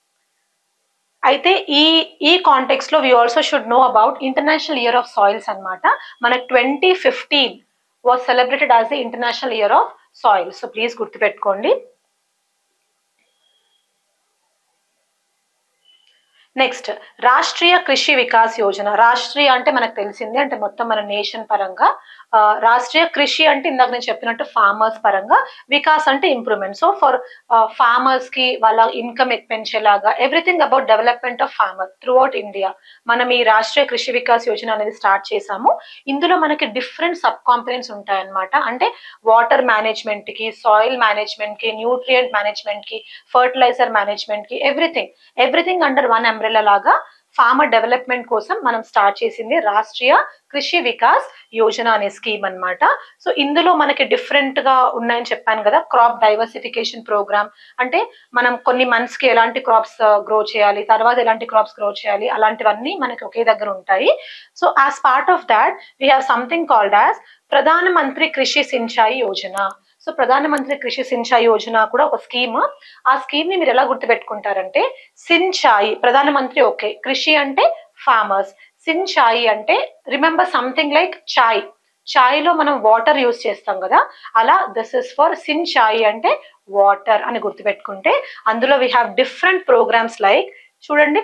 అయితే ఈ ఈ కాంటెక్స్ లో we also should know about international year of soils అనమాట మనకు twenty fifteen was celebrated as the international year of soil so please గుర్తుపెట్టుకోండి next Rashtriya Krishi Vikas Yojana Rashtriya అంటే మనకు తెలిసింది అంటే మొత్తం మన నేషన్ పరంగా ఆ, రాష్ట్రీయ కృషి అంటే ఇందాక నేను చెప్పినట్టు ఫార్మర్స్ పరంగా వికాస్ అంటే ఇంప్రూవ్మెంట్ సో ఫర్ ఫార్మర్స్ కి వాళ్ళ ఇన్కమ్ పెంచేలాగా everything about development of farmer throughout India మనం ఈ రాష్ట్రీయ కృషి వికాస్ యోజన అనేది స్టార్ట్ చేసాము ఇందులో మనకి డిఫరెంట్ సబ్ కాంపనెంట్స్ ఉంటాయన్నమాట అంటే వాటర్ మేనేజ్మెంట్ కి సాయిల్ మేనేజ్మెంట్ కి న్యూట్రియంట్ మేనేజ్మెంట్ కి ఫర్టిలైజర్ మేనేజ్మెంట్ కి everything everything under one umbrella లాగా ఫార్మర్ డెవలప్మెంట్ కోసం మనం స్టార్ట్ చేసింది రాష్ట్రీయ కృషి వికాస్ యోజన అనే స్కీమ్ అన్నమాట సో ఇందులో మనకి డిఫరెంట్ గా ఉన్నాయని చెప్పాను కదా క్రాప్ డైవర్సిఫికేషన్ ప్రోగ్రామ్ అంటే మనం కొన్ని మంత్స్ కి ఎలాంటి క్రాప్స్ గ్రో చేయాలి తర్వాత ఎలాంటి క్రాప్స్ గ్రో చేయాలి అలాంటివన్నీ మనకి ఒకే దగ్గర ఉంటాయి so as part of that we have something called as Pradhan Mantri Krishi Sinchai Yojana so ప్రధాన మంత్రి కృషి సించాయి యోజన కూడా ఒక స్కీమ్ ఆ స్కీమ్ ని మీరు ఎలా గుర్తుపెట్టుకుంటారంటే సించాయి ప్రధాన మంత్రి ఓకే కృషి అంటే ఫార్మర్స్ సించాయి అంటే remember something like chai chai లో మనం వాటర్ యూస్ చేస్తాం కదా అలా దిస్ ఇస్ ఫర్ సించాయి అంటే వాటర్ అని గుర్తుపెట్టుకుంటే అందులో we have different programmes like చూడండి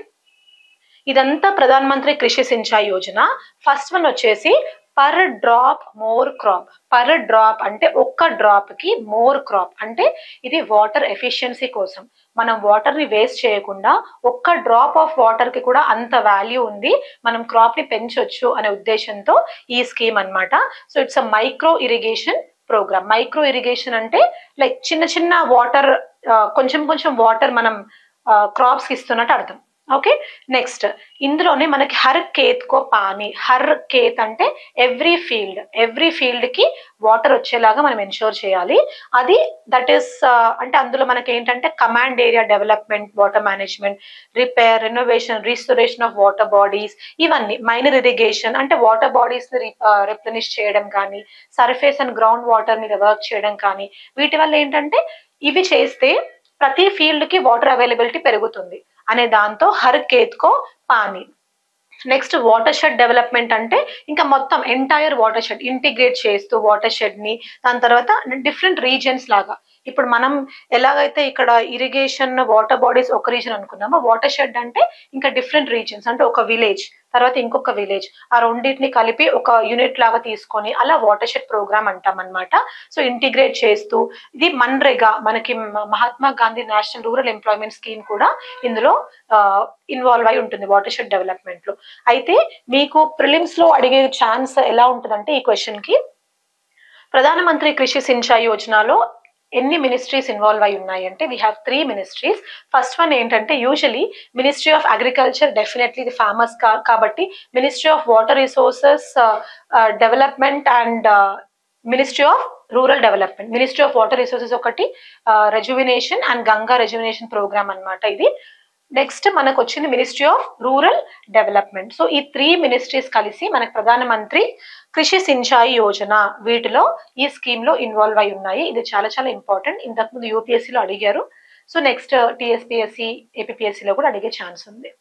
ఇదంతా ప్రధాన మంత్రి కృషి సించాయి యోజన ఫస్ట్ వన్ వచ్చేసి per drop more crop per drop అంటే ఒక్క డ్రాప్ కి మోర్ క్రాప్ అంటే ఇది వాటర్ ఎఫిషియన్సీ కోసం మనం వాటర్ ని వేస్ట్ చేయకుండా ఒక్క డ్రాప్ ఆఫ్ వాటర్ కి కూడా అంత వాల్యూ ఉంది మనం క్రాప్ ని పెంచొచ్చు అనే ఉద్దేశంతో ఈ స్కీమ్ అన్నమాట so it's a micro irrigation programme micro irrigation అంటే లైక్ చిన్న చిన్న వాటర్ కొంచెం కొంచెం వాటర్ మనం క్రాప్స్ కి ఇస్తున్నట్టు అర్థం ఓకే నెక్స్ట్ ఇందులోనే మనకి హర్ కేత్ కో పానీ హర్ కేత్ అంటే ఎవ్రీ ఫీల్డ్ ఎవ్రీ ఫీల్డ్ కి వాటర్ వచ్చేలాగా మనం ఎన్షూర్ చేయాలి అది దట్ ఈస్ అంటే అందులో మనకి ఏంటంటే command area development water management repair renovation restoration of water bodies ఇవన్నీ మైనర్ ఇరిగేషన్ అంటే వాటర్ బాడీస్ ని రిప్లనిష్ చేయడం కానీ సర్ఫేస్ అండ్ గ్రౌండ్ వాటర్ మీద వర్క్ చేయడం కానీ వీటి వల్ల ఏంటంటే ఇవి చేస్తే ప్రతి ఫీల్డ్ కి వాటర్ అవైలబిలిటీ పెరుగుతుంది అనే దాంతో her కేత్కో pani next water shed development అంటే ఇంకా మొత్తం ఎంటైర్ వాటర్ షెడ్ ఇంటిగ్రేట్ చేస్తూ వాటర్ షెడ్ ని దాని తర్వాత డిఫరెంట్ రీజియన్స్ లాగా ఇప్పుడు మనం ఎలాగైతే ఇక్కడ ఇరిగేషన్ వాటర్ బాడీస్ ఒక రీజన్ అనుకున్నామో వాటర్ షెడ్ అంటే ఇంకా డిఫరెంట్ రీజన్స్ అంటే ఒక విలేజ్ తర్వాత ఇంకొక విలేజ్ ఆ రెండింటిని కలిపి ఒక యూనిట్ లాగా తీసుకొని అలా వాటర్ షెడ్ ప్రోగ్రామ్ అంటాం అనమాట సో ఇంటిగ్రేట్ చేస్తూ ఇది మన్రేగా మనకి మ- Mahatma Gandhi national rural employment scheme కూడా ఇందులో ఇన్వాల్వ్ అయి ఉంటుంది వాటర్ షెడ్ డెవలప్మెంట్ లో అయితే మీకు ప్రిలిమ్స్ లో అడిగే ఛాన్స్ ఎలా ఉంటుందంటే ఈ క్వశ్చన్ కి ప్రధానమంత్రి కృషి సించాయి యోజనలో ఎన్ని మినిస్ట్రీస్ ఇన్వాల్వ్ అయి ఉన్నాయి అంటే we have three ministries first one ఏంటంటే usually ministry of agriculture definitely ఇది ఫేమస్ కాబట్టి ministry of water resources development and ministry of rural development ministry of water resources ఒకటి rejuvenation and Ganga rejuvenation programme అన్నమాట ఇది next మనకు వచ్చింది ministry of rural development so ఈ three ministries కలిసి మనకు ప్రధానమంత్రి కృషి సించాయి యోజన వీటిలో ఈ స్కీమ్ లో ఇన్వాల్వ్ అయి ఉన్నాయి ఇది చాలా చాలా ఇంపార్టెంట్ ఇంతకుముందు యూపీఎస్సీ లో అడిగారు సో నెక్స్ట్ టీఎస్పీఎస్సీ ఏపీఎస్సీ లో కూడా అడిగే ఛాన్స్ ఉంది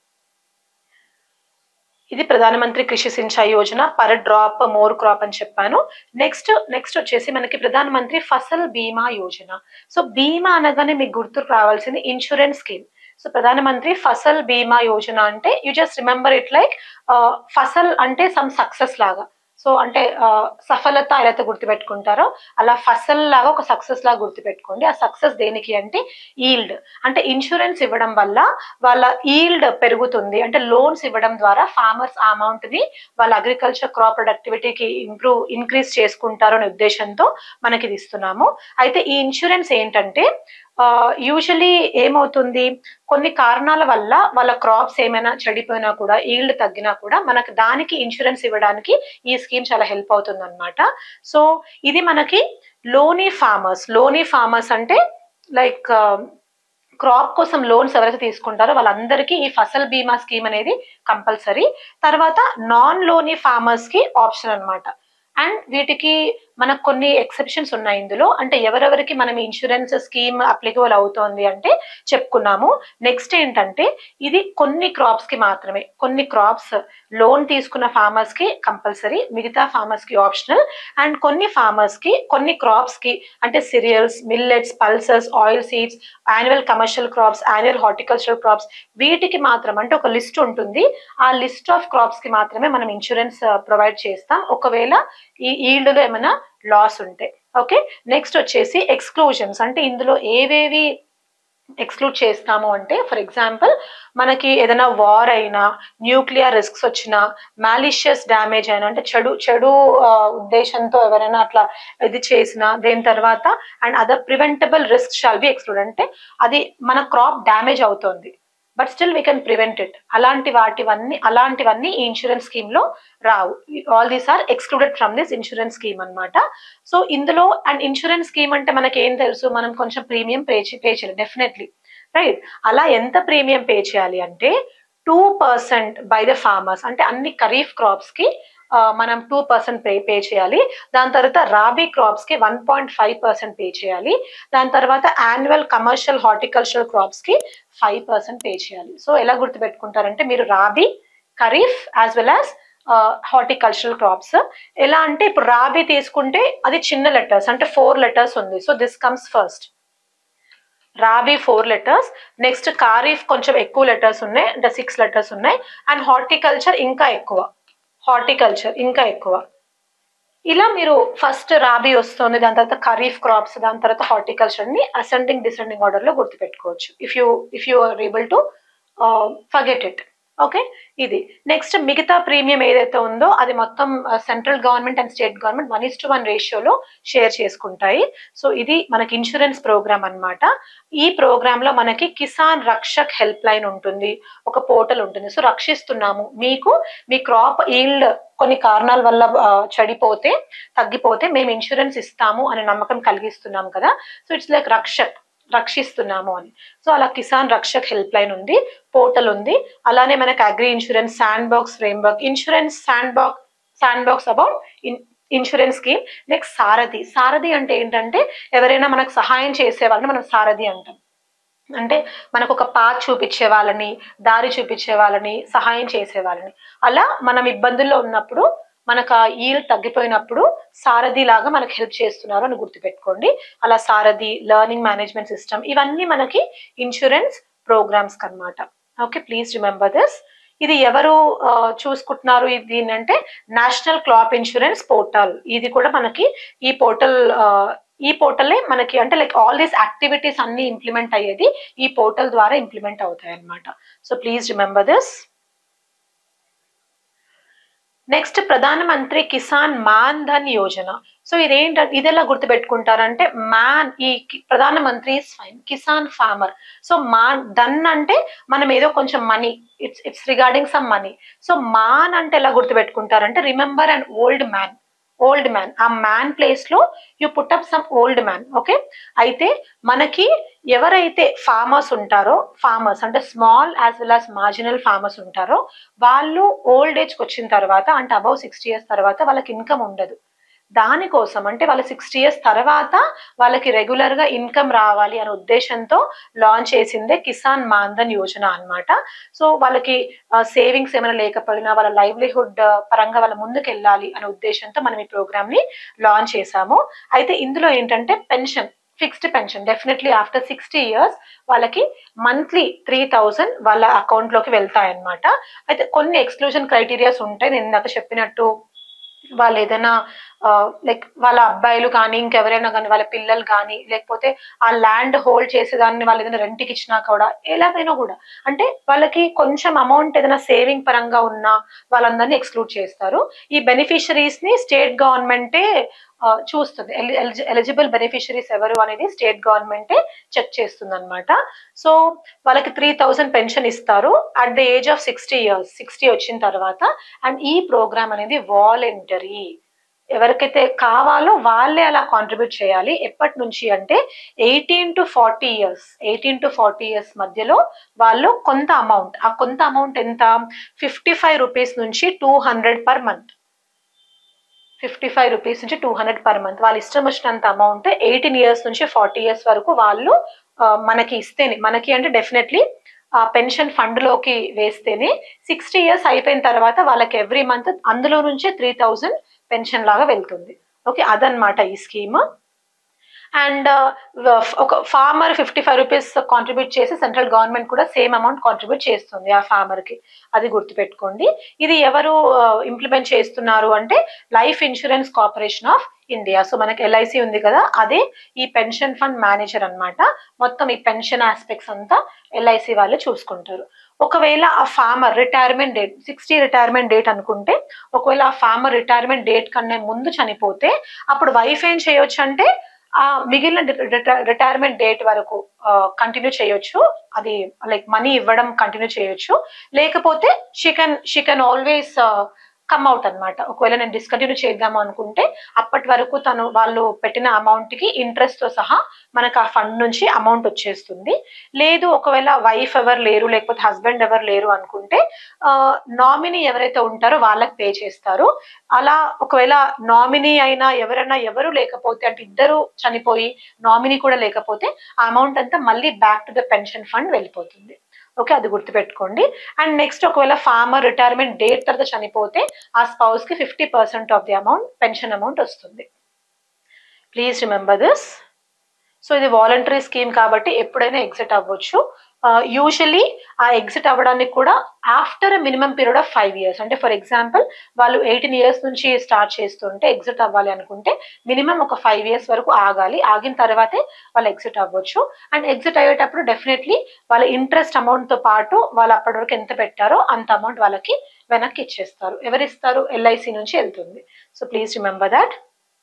ఇది Pradhan Mantri Krishi Sinchai Yojana per drop more crop అని చెప్పాను నెక్స్ట్ నెక్స్ట్ వచ్చేసి మనకి ప్రధానమంత్రి ఫసల్ బీమా యోజన సో బీమా అనగానే మీకు గుర్తుకు రావాల్సింది ఇన్సూరెన్స్ స్కీమ్ సో ప్రధానమంత్రి ఫసల్ బీమా యోజన అంటే you just remember it like Fasal అంటే సమ్ సక్సెస్ లాగా సో అంటే ఆ, సఫలత ఎలా అయితే గుర్తుపెట్టుకుంటారో అలా ఫసల్ లాగా ఒక సక్సెస్ లాగా గుర్తుపెట్టుకోండి ఆ సక్సెస్ దేనికి అంటే ఈల్డ్ అంటే ఇన్సూరెన్స్ ఇవ్వడం వల్ల వాళ్ళ ఈల్డ్ పెరుగుతుంది అంటే లోన్స్ ఇవ్వడం ద్వారా ఫార్మర్స్ ఆ అమౌంట్ ని వాళ్ళ అగ్రికల్చర్ క్రాప్ ప్రొడక్టివిటీకి ఇంప్రూవ్ ఇంక్రీజ్ చేసుకుంటారు అనే ఉద్దేశంతో మనకి ఇది ఇస్తున్నాము అయితే ఈ ఇన్సూరెన్స్ ఏంటంటే యూజువలీ ఏమవుతుంది కొన్ని కారణాల వల్ల వాళ్ళ క్రాప్స్ ఏమైనా చెడిపోయినా కూడా ఈల్డ్ తగ్గినా కూడా మనకు దానికి ఇన్సూరెన్స్ ఇవ్వడానికి ఈ స్కీమ్ చాలా హెల్ప్ అవుతుంది అనమాట సో ఇది మనకి లోనీ ఫార్మర్స్ లోనీ ఫార్మర్స్ అంటే లైక్ క్రాప్ కోసం లోన్స్ ఎవరైతే తీసుకుంటారో వాళ్ళందరికీ ఈ ఫసల్ బీమా స్కీమ్ అనేది కంపల్సరీ తర్వాత నాన్ లోనీ ఫార్మర్స్ కి ఆప్షన్ అన్నమాట అండ్ వీటికి మనకు కొన్ని ఎక్సెప్షన్స్ ఉన్నాయి ఇందులో అంటే ఎవరెవరికి మనం ఇన్సూరెన్స్ స్కీమ్ అప్లికబుల్ అవుతోంది అంటే చెప్పుకున్నాము నెక్స్ట్ ఏంటంటే ఇది కొన్ని క్రాప్స్ కి మాత్రమే కొన్ని క్రాప్స్ లోన్ తీసుకున్న ఫార్మర్స్ కి కంపల్సరీ మిగతా ఫార్మర్స్ కి ఆప్షనల్ అండ్ కొన్ని ఫార్మర్స్ కి కొన్ని క్రాప్స్ కి అంటే cereals millets pulses oil seeds annual commercial crops annual horticultural crops వీటికి మాత్రం అంటే ఒక లిస్ట్ ఉంటుంది ఆ లిస్ట్ ఆఫ్ క్రాప్స్ కి మాత్రమే మనం ఇన్సూరెన్స్ ప్రొవైడ్ చేస్తాం ఒకవేళ ఈ ఈల్డ్లో ఏమైనా లాస్ ఉంటే ఓకే నెక్స్ట్ వచ్చేసి ఎక్స్క్లూజన్స్ అంటే ఇందులో ఏవేవి ఎక్స్క్లూడ్ చేస్తాము అంటే ఫర్ ఎగ్జాంపుల్ మనకి ఏదైనా వార్ అయినా న్యూక్లియర్ రిస్క్స్ వచ్చినా మాలిషియస్ డ్యామేజ్ అయినా అంటే చెడు చెడు ఆ, ఉద్దేశంతో ఎవరైనా అట్లా ఇది చేసినా దేని తర్వాత and other preventable risk shall be exclude అంటే అది మన క్రాప్ డ్యామేజ్ అవుతోంది but still we can prevent it అలాంటి వాటివన్నీ అలాంటివన్నీ ఈ ఇన్సూరెన్స్ స్కీమ్ లో రావు all these are excluded from this insurance scheme అన్నమాట సో ఇందులో అండ్ ఇన్సూరెన్స్ స్కీమ్ అంటే మనకి ఏం తెలుసు మనం కొంచెం ప్రీమియం పే పే చేయాలి డెఫినెట్లీ రైట్ అలా ఎంత ప్రీమియం పే చేయాలి అంటే two percent by the farmers అంటే అన్ని ఖరీఫ్ క్రాప్స్ కి ఆ, మనం టూ పర్సెంట్ పే పే చేయాలి దాని తర్వాత రాబీ క్రాప్స్ కి one point five percent pay చేయాలి దాని తర్వాత యాన్యువల్ కమర్షియల్ హార్టికల్చరల్ క్రాప్స్ కి ఫైవ్ పర్సెంట్ పే చేయాలి సో ఎలా గుర్తుపెట్టుకుంటారంటే మీరు rabi kharif as well as horticultural crops ఎలా అంటే ఇప్పుడు రాబీ తీసుకుంటే అది చిన్న లెటర్స్ అంటే ఫోర్ లెటర్స్ ఉంది so this comes first rabi four letters next kharif కొంచెం ఎక్కువ లెటర్స్ ఉన్నాయి అంటే సిక్స్ లెటర్స్ ఉన్నాయి అండ్ హార్టికల్చర్ ఇంకా ఎక్కువ హార్టికల్చర్ ఇంకా ఎక్కువ ఇలా మీరు ఫస్ట్ రాబీ వస్తుంది దాని తర్వాత ఖరీఫ్ క్రాప్స్ దాని తర్వాత హార్టికల్చర్ ని అసెండింగ్ డిసెండింగ్ ఆర్డర్ లో గుర్తుపెట్టుకోవచ్చు if you if you are able to forget it okay ఇది నెక్స్ట్ మిగతా ప్రీమియం ఏదైతే ఉందో అది మొత్తం central government and state government one is to one రేషియోలో షేర్ చేసుకుంటాయి సో ఇది మనకి ఇన్సూరెన్స్ ప్రోగ్రామ్ అన్నమాట ఈ ప్రోగ్రామ్ లో మనకి కిసాన్ రక్షక్ హెల్ప్ లైన్ ఉంటుంది ఒక పోర్టల్ ఉంటుంది సో రక్షిస్తున్నాము మీకు మీ క్రాప్ ఈల్డ్ కొన్ని కారణాల వల్ల ఆ, చెడిపోతే తగ్గిపోతే మేము ఇన్సూరెన్స్ ఇస్తాము అనే నమ్మకం కలిగిస్తున్నాము కదా సో ఇట్స్ లైక్ రక్షక్ రక్షిస్తున్నాము అని సో అలా కిసాన్ రక్షక్ హెల్ప్ లైన్ ఉంది పోర్టల్ ఉంది అలానే మనకి agri insurance sandbox framework insurance sandbox sandbox about insurance scheme next Sarathi Sarathi అంటే ఏంటంటే ఎవరైనా మనకు సహాయం చేసే వాళ్ళని మనం సారథి అంటాం అంటే మనకు ఒక పాత్ చూపించే వాళ్ళని దారి చూపించే వాళ్ళని సహాయం చేసే వాళ్ళని అలా మనం ఇబ్బందుల్లో ఉన్నప్పుడు మనకు ఆ ఈల్ తగ్గిపోయినప్పుడు సారథి లాగా మనకు హెల్ప్ చేస్తున్నారు అని గుర్తుపెట్టుకోండి అలా సారథి లెర్నింగ్ మేనేజ్మెంట్ సిస్టమ్ ఇవన్నీ మనకి ఇన్సూరెన్స్ ప్రోగ్రామ్స్ అన్నమాట ఓకే ప్లీజ్ రిమెంబర్ దిస్ ఇది ఎవరు ఆ, చూసుకుంటున్నారు ఇది దీన్ని అంటే నేషనల్ క్లాప్ ఇన్సూరెన్స్ పోర్టల్ ఇది కూడా మనకి ఈ పోర్టల్ ఈ పోర్టల్లే మనకి అంటే లైక్ ఆల్ దీస్ యాక్టివిటీస్ అన్ని ఇంప్లిమెంట్ అయ్యేది ఈ పోర్టల్ ద్వారా ఇంప్లిమెంట్ అవుతాయి అన్నమాట so please remember this next Pradhan Mantri Kisan Maan Dhan Yojana so ఇదేంటంటే ఇది ఎలా గుర్తుపెట్టుకుంటారంటే మ్యాన్ ఈ కి- Pradhan Mantri fine Kisan farmer so Maan Dhan అంటే మనం ఏదో కొంచెం money it's it's regarding some money so Maan అంటే ఎలా గుర్తుపెట్టుకుంటారంటే remember and old man old man ఆ మ్యాన్ ప్లేస్ లో you put up some old man okay అయితే మనకి ఎవరైతే ఫార్మర్స్ ఉంటారో ఫార్మర్స్ అంటే small as well as marginal farmers ఉంటారో వాళ్ళు ఓల్డ్ ఏజ్కి వచ్చిన తర్వాత అంటే అబౌవ్ సిక్స్టీ ఇయర్స్ తర్వాత వాళ్ళకి ఇన్కమ్ ఉండదు దానికోసం అంటే వాళ్ళ సిక్స్టీ ఇయర్స్ తర్వాత వాళ్ళకి రెగ్యులర్ గా ఇన్కమ్ రావాలి అనే ఉద్దేశంతో లాంచ్ చేసిందే కిసాన్ మాన్ధన్ యోజన అన్నమాట సో వాళ్ళకి సేవింగ్స్ ఏమైనా లేకపోయినా వాళ్ళ లైవ్లీహుడ్ పరంగా వాళ్ళ ముందుకు వెళ్ళాలి అనే ఉద్దేశంతో మనం ఈ ప్రోగ్రామ్ ని లాంచ్ చేశాము అయితే ఇందులో ఏంటంటే pension fixed pension definitely after sixty years వాళ్ళకి మంత్లీ త్రీ థౌజండ్ వాళ్ళ అకౌంట్ లోకి వెళ్తాయి అన్నమాట అయితే కొన్ని ఎక్స్క్లూజన్ క్రైటీరియాస్ ఉంటాయి నేను ఇందాక చెప్పినట్టు వాళ్ళు ఏదైనా లైక్ వాళ్ళ అబ్బాయిలు కానీ ఇంకెవరైనా కానీ వాళ్ళ పిల్లలు కానీ లేకపోతే ఆ ల్యాండ్ హోల్డ్ చేసేదాన్ని వాళ్ళు ఏదైనా రెంట్కి ఇచ్చినా కూడా ఎలాగైనా కూడా అంటే వాళ్ళకి కొంచెం అమౌంట్ ఏదైనా సేవింగ్ పరంగా ఉన్నా వాళ్ళందరినీ ఎక్స్క్లూడ్ చేస్తారు ఈ బెనిఫిషరీస్ ని స్టేట్ గవర్నమెంటే ఆ, చూస్తుంది ఎలిజిబుల్ బెనిఫిషరీస్ ఎవరు అనేది స్టేట్ గవర్నమెంటే చెక్ చేస్తుంది అనమాట సో వాళ్ళకి త్రీ థౌజండ్ పెన్షన్ ఇస్తారు at the age of sixty years sixty వచ్చిన తర్వాత అండ్ ఈ ప్రోగ్రామ్ అనేది వాలంటరీ ఎవరికైతే కావాలో వాళ్ళే అలా కాంట్రిబ్యూట్ చేయాలి ఎప్పటి నుంచి అంటే eighteen to forty years eighteen to forty years మధ్యలో వాళ్ళు కొంత అమౌంట్ ఆ కొంత అమౌంట్ ఎంత ఫిఫ్టీ ఫైవ్ రూపీస్ నుంచి two hundred per month fifty five rupees నుంచి టూ హండ్రెడ్ పర్ మంత్ వాళ్ళ ఇష్టం వచ్చినంత అమౌంట్ ఎయిటీన్ ఇయర్స్ నుంచి ఫార్టీ ఇయర్స్ వరకు వాళ్ళు ఆ, మనకి ఇస్తేనే మనకి అంటే డెఫినెట్లీ ఆ పెన్షన్ ఫండ్ లోకి వేస్తేనే సిక్స్టీ ఇయర్స్ అయిపోయిన తర్వాత వాళ్ళకి ఎవ్రీ మంత్ అందులో నుంచే త్రీ థౌజండ్ పెన్షన్ లాగా వెళ్తుంది ఓకే అదనమాట ఈ స్కీమ్ అండ్ ఒక farmer fifty five rupees contribute చేసి సెంట్రల్ గవర్నమెంట్ కూడా సేమ్ అమౌంట్ కాంట్రిబ్యూట్ చేస్తుంది ఆ farmer కి అది గుర్తుపెట్టుకోండి ఇది ఎవరు ఇంప్లిమెంట్ చేస్తున్నారు అంటే life insurance corporation of India so మనకి ఎల్ఐసి ఉంది కదా అదే ఈ పెన్షన్ ఫండ్ మేనేజర్ అన్నమాట మొత్తం ఈ పెన్షన్ ఆస్పెక్ట్స్ అంతా ఎల్ఐసి వాళ్ళు చూసుకుంటారు ఒకవేళ ఆ farmer retirement date sixty retirement date అనుకుంటే ఒకవేళ ఆ ఫార్మర్ రిటైర్మెంట్ డేట్ కన్నా ముందు చనిపోతే అప్పుడు వైఫ్ ఏం చేయొచ్చు అంటే ఆ మిగిలిన రిటైర్మెంట్ డేట్ వరకు కంటిన్యూ చేయొచ్చు అది లైక్ మనీ ఇవ్వడం కంటిన్యూ చేయొచ్చు లేకపోతే she can she can always come out అన్నమాట ఒకవేళ నేను డిస్కంటిన్యూ చేద్దాము అనుకుంటే అప్పటి వరకు తను వాళ్ళు పెట్టిన అమౌంట్ కి ఇంట్రెస్ట్ తో సహా మనకు ఆ ఫండ్ నుంచి అమౌంట్ వచ్చేస్తుంది లేదు ఒకవేళ వైఫ్ ఎవరు లేరు లేకపోతే హస్బెండ్ ఎవరు లేరు అనుకుంటే నామినీ ఎవరైతే ఉంటారో వాళ్ళకి పే చేస్తారు అలా ఒకవేళ నామినీ అయినా ఎవరైనా ఎవరు లేకపోతే అంటే ఇద్దరు చనిపోయి నామినీ కూడా లేకపోతే ఆ అమౌంట్ అంతా మళ్ళీ back to the pension fund వెళ్ళిపోతుంది ఓకే అది గుర్తుపెట్టుకోండి అండ్ నెక్స్ట్ ఒకవేళ ఫార్మర్ రిటైర్మెంట్ డేట్ తర్వాత చనిపోతే ఆ స్పౌస్ కి fifty percent of the amount pension amount వస్తుంది ప్లీజ్ రిమెంబర్ దిస్ సో ఇది వాలంటరీ స్కీమ్ కాబట్టి ఎప్పుడైనా ఎగ్జిట్ అవ్వచ్చు యూజువలీ ఆ ఎగ్జిట్ అవ్వడానికి కూడా after minimum period of five years అంటే ఫర్ ఎగ్జాంపుల్ వాళ్ళు ఎయిటీన్ ఇయర్స్ నుంచి స్టార్ట్ చేస్తుంటే ఎగ్జిట్ అవ్వాలి అనుకుంటే మినిమం ఒక ఫైవ్ ఇయర్స్ వరకు ఆగాలి ఆగిన తర్వాతే వాళ్ళు ఎగ్జిట్ అవ్వచ్చు అండ్ ఎగ్జిట్ అయ్యేటప్పుడు డెఫినెట్లీ వాళ్ళ ఇంట్రెస్ట్ అమౌంట్ తో పాటు వాళ్ళు అప్పటి వరకు ఎంత పెట్టారో అంత అమౌంట్ వాళ్ళకి వెనక్కి ఇచ్చేస్తారు ఎవరిస్తారు ఎల్ఐసి నుంచి వెళ్తుంది so please remember that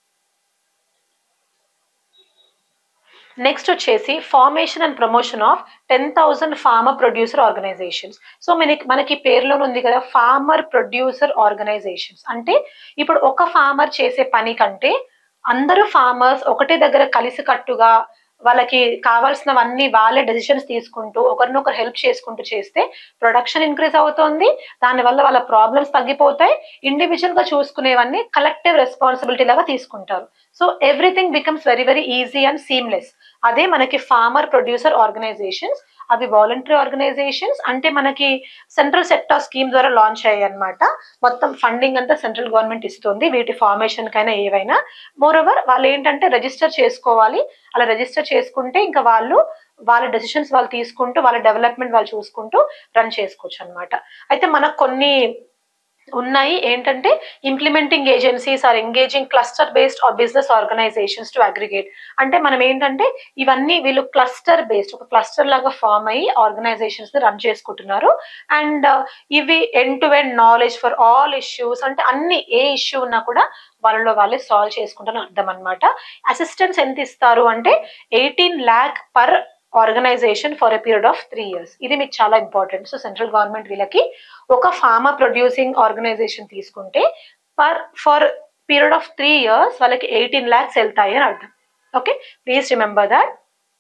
next వచ్చేసి formation and promotion of ten thousand farmer producer organisations so మనకి మనకి పేరులో ఉంది కదా ఫార్మర్ ప్రొడ్యూసర్ ఆర్గనైజేషన్స్ అంటే ఇప్పుడు ఒక ఫార్మర్ చేసే పని కంటే అందరూ ఫార్మర్స్ ఒకటే దగ్గర కలిసికట్టుగా వాళ్ళకి కావాల్సినవన్నీ వాళ్ళే డెసిషన్స్ తీసుకుంటూ ఒకరినొకరు హెల్ప్ చేసుకుంటూ చేస్తే ప్రొడక్షన్ ఇంక్రీజ్ అవుతుంది దానివల్ల వాళ్ళ ప్రాబ్లమ్స్ తగ్గిపోతాయి ఇండివిజువల్ గా చూసుకునేవన్నీ కలెక్టివ్ రెస్పాన్సిబిలిటీ లాగా తీసుకుంటారు so everything becomes very very easy and seamless అదే మనకి ఫార్మర్ ప్రొడ్యూసర్ ఆర్గనైజేషన్స్ అవి వాలంటరీ ఆర్గనైజేషన్స్ అంటే మనకి సెంట్రల్ సెక్టార్ స్కీమ్ ద్వారా లాంచ్ అయ్యాయి అనమాట మొత్తం ఫండింగ్ అంతా సెంట్రల్ గవర్నమెంట్ ఇస్తుంది వీటి ఫార్మేషన్ కైనా ఏవైనా మోర్ ఓవర్ వాళ్ళు ఏంటంటే రిజిస్టర్ చేసుకోవాలి అలా రిజిస్టర్ చేసుకుంటే ఇంకా వాళ్ళు వాళ్ళ డెసిషన్స్ వాళ్ళు తీసుకుంటూ వాళ్ళ డెవలప్మెంట్ వాళ్ళు చూసుకుంటూ రన్ చేసుకోవచ్చు అనమాట అయితే మనకు కొన్ని ఉన్నాయి ఏంటంటే implementing agencies are engaging cluster based are business organisations to aggregate అంటే మనం ఏంటంటే ఇవన్నీ వీళ్ళు క్లస్టర్ బేస్డ్ ఒక క్లస్టర్ లాగా ఫామ్ అయ్యి ఆర్గనైజేషన్స్ రన్ చేసుకుంటున్నారు అండ్ ఇవి end to end knowledge for all issues అంటే అన్ని ఏ ఇష్యూ ఉన్నా కూడా వాళ్ళలో వాళ్ళే సాల్వ్ చేసుకుంటారని అర్థం అనమాట అసిస్టెన్స్ ఎంత ఇస్తారు అంటే eighteen lakh per organisation for a period of three years ఇది మీకు చాలా ఇంపార్టెంట్ సో సెంట్రల్ గవర్నమెంట్ వీళ్ళకి ఒక ఫార్మర్ ప్రొడ్యూసింగ్ ఆర్గనైజేషన్ తీసుకుంటే per for period of three years వాళ్ళకి ఎయిటీన్ ల్యాక్స్ వెళ్తాయి అని అర్థం okay please remember that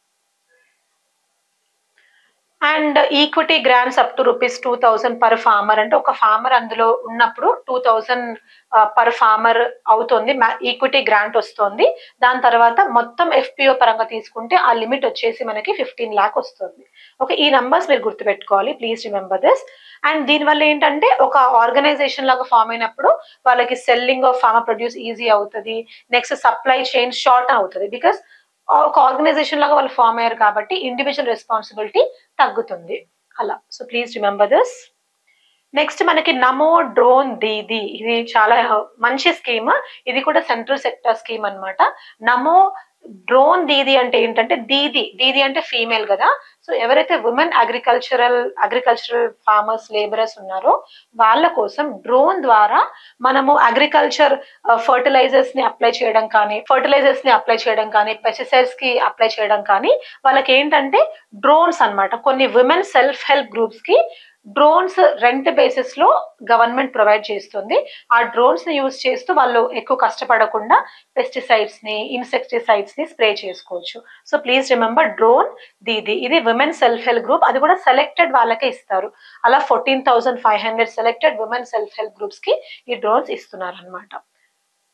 and equity grants up to rupees two thousand per farmer అంటే ఒక ఫార్మర్ అందులో ఉన్నప్పుడు టూ థౌసండ్ పర్ ఫార్మర్ అవుతుంది ఈక్విటీ గ్రాంట్ వస్తుంది దాని తర్వాత మొత్తం ఎఫ్పిఓ పరంగా తీసుకుంటే ఆ లిమిట్ వచ్చేసి మనకి ఫిఫ్టీన్ ల్యాక్ వస్తుంది ఓకే ఈ నంబర్స్ మీరు గుర్తుపెట్టుకోవాలి ప్లీజ్ రిమెంబర్ దిస్ అండ్ దీనివల్ల ఏంటంటే ఒక ఆర్గనైజేషన్ లాగా ఫామ్ అయినప్పుడు వాళ్ళకి selling of farmer produce easy అవుతుంది నెక్స్ట్ సప్లై చైన్ షార్ట్ అవుతుంది బికాస్ ఒక ఆర్గనైజేషన్ లాగా వాళ్ళు ఫామ్ అయ్యారు కాబట్టి ఇండివిజువల్ రెస్పాన్సిబిలిటీ తగ్గుతుంది అలా so please remember this next మనకి నమో డ్రోన్ దీది ఇది చాలా మంచి స్కీమ్ ఇది కూడా సెంట్రల్ సెక్టర్ స్కీమ్ అన్నమాట నమో డ్రోన్ దీది అంటే ఏంటంటే దీది దీది అంటే ఫీమేల్ కదా సో ఎవరైతే women agricultural agricultural farmers labourers ఉన్నారో వాళ్ళ కోసం డ్రోన్ ద్వారా మనము అగ్రికల్చర్ ఫర్టిలైజర్స్ ని అప్లై చేయడం కానీ ఫర్టిలైజర్స్ ని అప్లై చేయడం కానీ పెస్టిసైడ్స్ కి అప్లై చేయడం కానీ వాళ్ళకి ఏంటంటే డ్రోన్స్ అన్నమాట కొన్ని ఉమెన్ సెల్ఫ్ హెల్ప్ గ్రూప్స్ కి డ్రోన్స్ రెంట్ బేసిస్ లో గవర్నమెంట్ ప్రొవైడ్ చేస్తుంది ఆ డ్రోన్స్ ని యూజ్ చేస్తూ వాళ్ళు ఎక్కువ కష్టపడకుండా పెస్టిసైడ్స్ ని ఇన్సెక్టిసైడ్స్ ని స్ప్రే చేసుకోవచ్చు so please remember drone Didi ఇది విమెన్ సెల్ఫ్ హెల్ప్ గ్రూప్ అది కూడా సెలెక్టెడ్ వాళ్ళకే ఇస్తారు అలా fourteen thousand five hundred selected women self help groups కి ఈ డ్రోన్స్ ఇస్తున్నారు అనమాట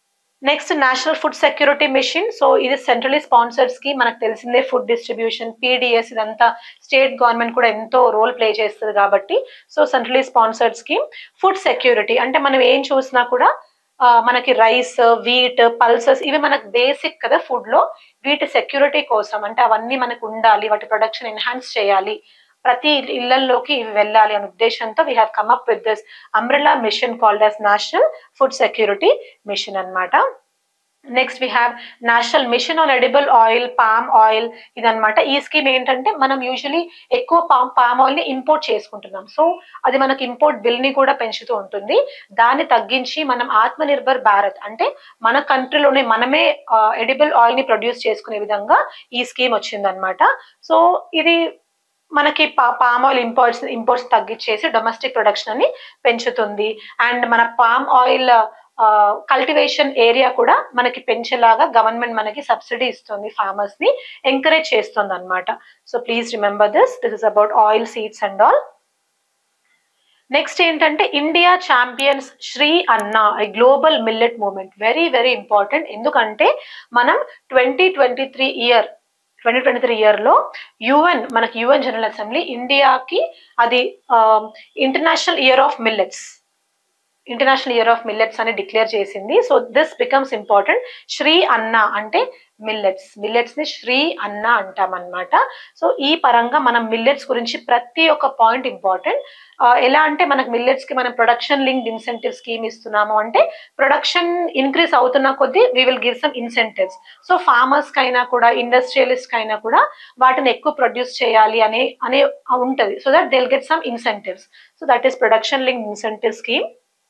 next national food security mission so ఇది సెంట్రలీ స్పాన్సర్డ్ స్కీమ్ మనకు తెలిసిందే ఫుడ్ డిస్ట్రిబ్యూషన్ పీడిఎస్ ఇదంతా స్టేట్ గవర్నమెంట్ కూడా ఎంతో రోల్ ప్లే చేస్తుంది కాబట్టి so centrally sponsored scheme food security అంటే మనం ఏం చూసినా కూడా ఆ, మనకి రైస్ వీట్ పల్సెస్ ఇవి మనకు బేసిక్ కదా ఫుడ్ లో వీటి సెక్యూరిటీ కోసం అంటే అవన్నీ మనకు ఉండాలి వాటి ప్రొడక్షన్ ఎన్హాన్స్ చేయాలి ప్రతి ఇళ్లలోకి ఇవి వెళ్ళాలి అనే ఉద్దేశంతో we have come up with this umbrella mission called as national food security mission అన్నమాట next we have national mission on edible oil palm oil ఇదన్నమాట ఈ స్కీమ్ ఏంటంటే మనం యూజువలీ ఎక్కువ పామ్ పామ్ ఆయిల్ ని ఇంపోర్ట్ చేసుకుంటున్నాం సో అది మనకి ఇంపోర్ట్ బిల్ ని కూడా పెంచుతూ ఉంటుంది దాన్ని తగ్గించి మనం ఆత్మ నిర్భర్ భారత్ అంటే మన కంట్రీలోనే మనమే ఎడిబుల్ ఆయిల్ ని ప్రొడ్యూస్ చేసుకునే విధంగా ఈ స్కీమ్ వచ్చిందనమాట సో ఇది మనకి పా పామ్ ఆయిల్ ఇంపోర్ట్స్ ఇంపోర్ట్స్ తగ్గించేసి డొమెస్టిక్ ప్రొడక్షన్ అని పెంచుతుంది అండ్ మన పామ్ ఆయిల్ కల్టివేషన్ ఏరియా కూడా మనకి పెంచేలాగా గవర్నమెంట్ మనకి సబ్సిడీ ఇస్తుంది ఫార్మర్స్ ని ఎంకరేజ్ చేస్తుంది అనమాట so please remember this this is about oil seeds and all next ఏంటంటే India champions Shri Anna global millet movement very very important ఎందుకంటే మనం twenty twenty three year twenty twenty three ఇయర్లో UN మనకి UN general assembly ఇండియాకి అది international year of millets international year of millets అని declare చేసింది so this becomes important Shri అన్న అంటే మిల్లెట్స్ మిల్లెట్స్ ని శ్రీ అన్న అంటామన్నమాట సో ఈ పరంగా మనం మిల్లెట్స్ గురించి ప్రతి ఒక్క పాయింట్ ఇంపార్టెంట్ ఎలా అంటే మనకు మిల్లెట్స్ కి మనం ప్రొడక్షన్ లింక్డ్ ఇన్సెంటివ్ స్కీమ్ ఇస్తున్నాము అంటే ప్రొడక్షన్ ఇంక్రీస్ అవుతున్న కొద్దీ we will give some incentives so farmers కైనా కూడా ఇండస్ట్రియలిస్ట్ కైనా కూడా వాటిని ఎక్కువ ప్రొడ్యూస్ చేయాలి అనే అనే ఉంటది so that they'll get some incentives so that is production linked incentive scheme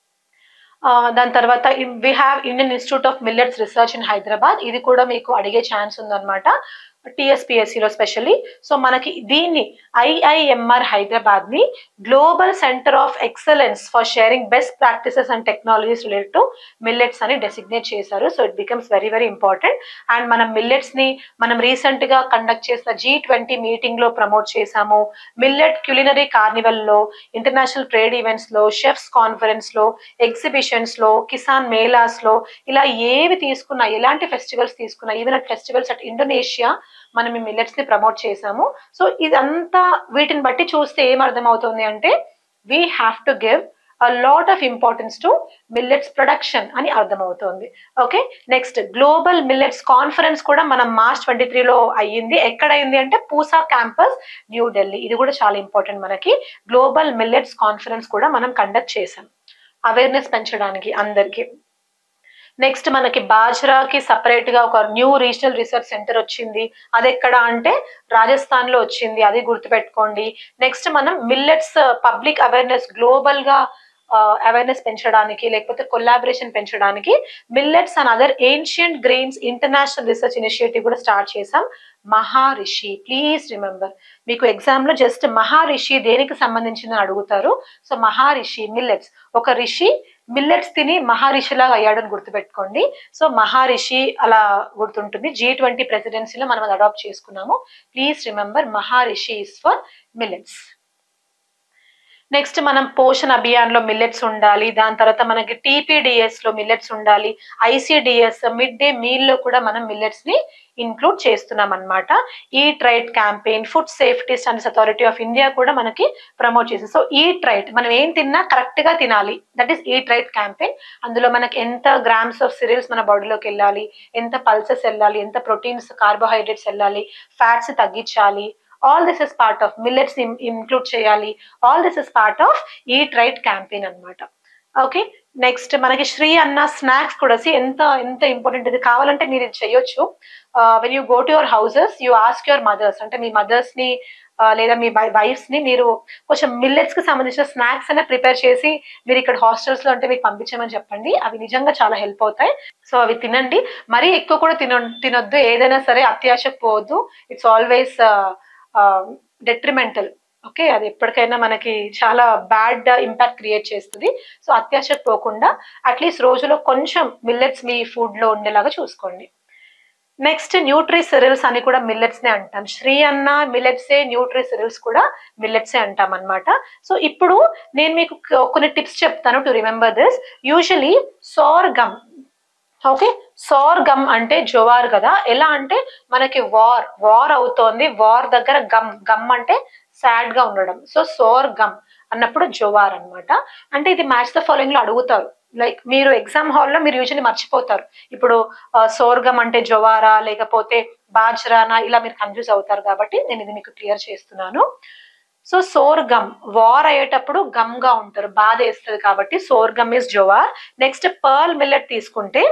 దాని తర్వాత we have Indian institute of millets research in Hyderabad ఇది కూడా మీకు అడిగే ఛాన్స్ ఉందన్నమాట టిఎస్పిఎస్సిలో స్పెషల్లీ సో మనకి దీన్ని ఐఐఎంఆర్ హైదరాబాద్ ని global centre of excellence for sharing best practices and technologies related to millets అని డెసిగ్నేట్ చేశారు so it becomes very very important and మనం మిల్లెట్స్ ని మనం రీసెంట్ గా కండక్ట్ చేసిన జీ ట్వంటీ మీటింగ్ లో ప్రమోట్ చేశాము మిల్లెట్ క్యులినరీ కార్నివల్ లో ఇంటర్నేషనల్ ట్రేడ్ ఈవెంట్స్ లో షెఫ్స్ కాన్ఫరెన్స్ లో ఎగ్జిబిషన్స్ లో కిసాన్ మేళాస్ లో ఇలా ఏవి తీసుకున్నా ఎలాంటి ఫెస్టివల్స్ తీసుకున్నా even at festivals at Indonesia మనం ఈ మిల్లెట్స్ ని ప్రమోట్ చేసాము సో ఇదంతా వీటిని బట్టి చూస్తే ఏం అర్థమవుతుంది అంటే we have to give a lot of importance to millets production అని అర్థమవుతుంది okay next global millets conference కూడా మనం మార్చ్ ట్వంటీ త్రీలో అయ్యింది ఎక్కడ అయింది అంటే పూసా క్యాంపస్ న్యూ ఢిల్లీ ఇది కూడా చాలా ఇంపార్టెంట్ మనకి గ్లోబల్ మిల్లెట్స్ కాన్ఫరెన్స్ కూడా మనం కండక్ట్ చేసాం అవేర్నెస్ పెంచడానికి అందరికీ నెక్స్ట్ మనకి బాజ్రాకి సపరేట్ గా ఒక న్యూ రీజనల్ రీసెర్చ్ సెంటర్ వచ్చింది అది ఎక్కడ అంటే రాజస్థాన్ లో వచ్చింది అది గుర్తుపెట్టుకోండి నెక్స్ట్ మనం మిల్లెట్స్ పబ్లిక్ అవేర్నెస్ గ్లోబల్ గా అవేర్నెస్ పెంచడానికి లేకపోతే కొలాబరేషన్ పెంచడానికి millets and other ancient grains international research initiative కూడా స్టార్ట్ చేసాం మహారిషి ప్లీజ్ రిమెంబర్ మీకు ఎగ్జామ్ లో జస్ట్ మహారిషి దేనికి సంబంధించిన అడుగుతారు సో మహారిషి మిల్లెట్స్ ఒక రిషి మిల్లెట్స్ తిని మహారిషిలాగా అయ్యాడని గుర్తుపెట్టుకోండి సో మహారిషి అలా గుర్తుంటుంది జీ ట్వంటీ ప్రెసిడెన్సీలో మనం అది అడాప్ట్ చేసుకున్నాము please remember Maharishi is for millets next మనం పోషణ్ అభియాన్ లో మిల్లెట్స్ ఉండాలి దాని తర్వాత మనకి టీపీడిఎస్ లో మిల్లెట్స్ ఉండాలి ఐసిడిఎస్ మిడ్ డే మీల్ లో కూడా మనం మిల్లెట్స్ ని ఇన్క్లూడ్ చేస్తున్నాం అనమాట ఈ eat right campaign food safety standards authority of India కూడా మనకి ప్రమోట్ చేసింది సో ఈ ట్రైట్ మనం ఏం తిన్నా కరెక్ట్ గా తినాలి దట్ ఈస్ ఈ ట్రైట్ క్యాంపెయిన్ అందులో మనకి ఎంత గ్రామ్స్ ఆఫ్ సిరియల్స్ మన బాడీలోకి వెళ్ళాలి ఎంత పల్సెస్ వెళ్ళాలి ఎంత ప్రోటీన్స్ కార్బోహైడ్రేట్స్ వెళ్ళాలి ఫ్యాట్స్ తగ్గించాలి all this is part of millets include చేయాలి all this is part of eat right campaign అనమాట ఓకే నెక్స్ట్ మనకి శ్రీ అన్న స్నాక్స్ కూడా see ఎంత ఎంత ఇంపార్టెంట్ ఇది కావాలంటే మీరు ఇది చేయొచ్చు when you go to your houses you ask your mothers అంటే మీ మదర్స్ ని లేదా మీ వైఫ్స్ ని మీరు కొంచెం మిల్లెట్స్ కి సంబంధించిన స్నాక్స్ అనే ప్రిపేర్ చేసి మీరు ఇక్కడ హాస్టల్స్ లో ఉంటే మీకు పంపించమని చెప్పండి అవి నిజంగా చాలా హెల్ప్ అవుతాయి సో అవి తినండి మరీ ఎక్కువ కూడా తిన తినొద్దు ఏదైనా సరే అత్యాశకు పోవద్దు ఇట్స్ ఆల్వేస్ డెట్రిమెంటల్ ఓకే అది ఎప్పటికైనా మనకి చాలా బ్యాడ్ ఇంపాక్ట్ క్రియేట్ చేస్తుంది సో అత్యాశకు పోకుండా అట్లీస్ట్ రోజులో కొంచెం మిల్లెట్స్ మీ ఫుడ్ లో ఉండేలాగా చూసుకోండి నెక్స్ట్ న్యూట్రీ సిరిల్స్ అని కూడా మిల్లెట్స్ నే అంటాం శ్రీ అన్న మిల్లెట్సే న్యూట్రీ సిరిల్స్ కూడా మిల్లెట్సే అంటాం అనమాట సో ఇప్పుడు నేను మీకు కొన్ని టిప్స్ చెప్తాను to remember this usually sorghum okay sorghum అంటే జోవార్ కదా ఎలా అంటే మనకి వార్ వార్ అవుతోంది వార్ దగ్గర గమ్ గమ్ అంటే సాడ్ గా ఉండడం సో సోర్ గమ్ అన్నప్పుడు జోవార్ అన్నమాట అంటే ఇది మ్యాచ్ ద ఫాలోయింగ్ లో అడుగుతారు లైక్ మీరు ఎగ్జామ్ హాల్లో మీరు యూజువల్లీ మర్చిపోతారు ఇప్పుడు ఆ, సోర్గం అంటే జోవారా లేకపోతే బాజ్రానా ఇలా మీరు కన్ఫ్యూజ్ అవుతారు కాబట్టి నేను ఇది మీకు క్లియర్ చేస్తున్నాను సో సోర్గమ్ వార్ అయ్యేటప్పుడు గమ్ గా ఉంటారు బాధ వేస్తుంది కాబట్టి sorghum is jowar next pearl millet తీసుకుంటే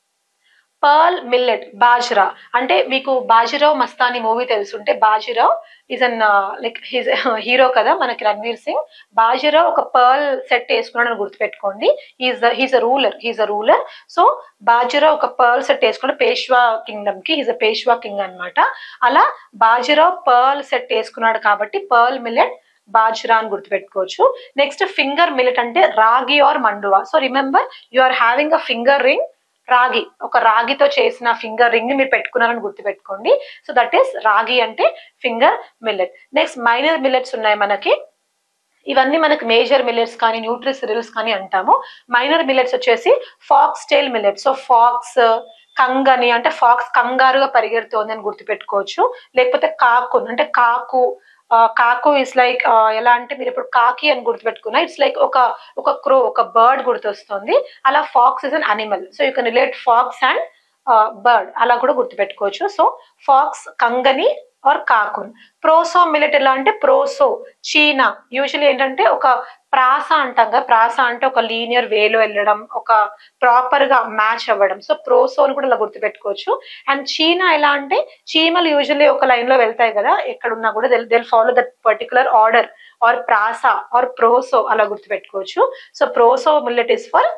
పర్ల్ మిల్లెట్ బాజ్రా అంటే మీకు బాజీరావ్ మస్తాని మూవీ తెలుసుంటే Bajirao is an like his hero కదా మనకి రణ్వీర్ సింగ్ బాజీరావ్ ఒక పర్ల్ సెట్ వేసుకున్నాడని గుర్తుపెట్టుకోండి he's he's a ruler he's a ruler so Bajirao ఒక పర్ల్ సెట్ వేసుకున్న పేష్వా కింగ్డమ్ కి హీజ్ అ పేష్వా కింగ్ అన్నమాట అలా బాజీరావ్ పర్ల్ సెట్ వేసుకున్నాడు కాబట్టి పర్ల్ మిల్లెట్ బాజ్రా అని గుర్తుపెట్టుకోవచ్చు నెక్స్ట్ ఫింగర్ మిల్లెట్ అంటే ragi or mandua so remember you are having a finger ring ragi ఒక రాగితో చేసిన ఫింగర్ రింగ్ ని మీరు పెట్టుకున్నారని గుర్తుపెట్టుకోండి సో దట్ ఈస్ రాగి అంటే finger millet next minor millets ఉన్నాయి మనకి ఇవన్నీ మనకి మేజర్ మిల్లెట్స్ కానీ న్యూట్రి సిరియల్స్ కానీ అంటాము మైనర్ మిల్లెట్స్ వచ్చేసి foxtail millet so fox kangni అంటే ఫాక్స్ కంగారుగా పరిగెడుతోంది అని గుర్తుపెట్టుకోవచ్చు లేకపోతే కాకు అంటే కాకు ఆ, కాకు ఇస్ లైక్ ఎలా అంటే మీరు ఇప్పుడు కాకి అని గుర్తుపెట్టుకున్నా ఇట్స్ లైక్ ఒక ఒక క్రో ఒక బర్డ్ గుర్తొస్తుంది అలా fox is an animal so you can relate fox and bird అలా కూడా గుర్తుపెట్టుకోవచ్చు so fox kangni or kakun proso millet ఎలా అంటే ప్రోసో చీనా యూజువల్లీ ఏంటంటే ఒక ప్రాస అంటాం కదా ప్రాస అంటే ఒక లీనియర్ వేలో వెళ్ళడం ఒక ప్రాపర్ గా మ్యాచ్ అవ్వడం సో ప్రోసో అని కూడా ఇలా గుర్తుపెట్టుకోవచ్చు అండ్ చీనా ఎలా అంటే చీమలు యూజువల్లీ ఒక లైన్ లో వెళ్తాయి కదా ఎక్కడున్నా కూడా they'll follow that particular order or ప్రాస ఆర్ ప్రోసో అలా గుర్తుపెట్టుకోవచ్చు so proso millet is for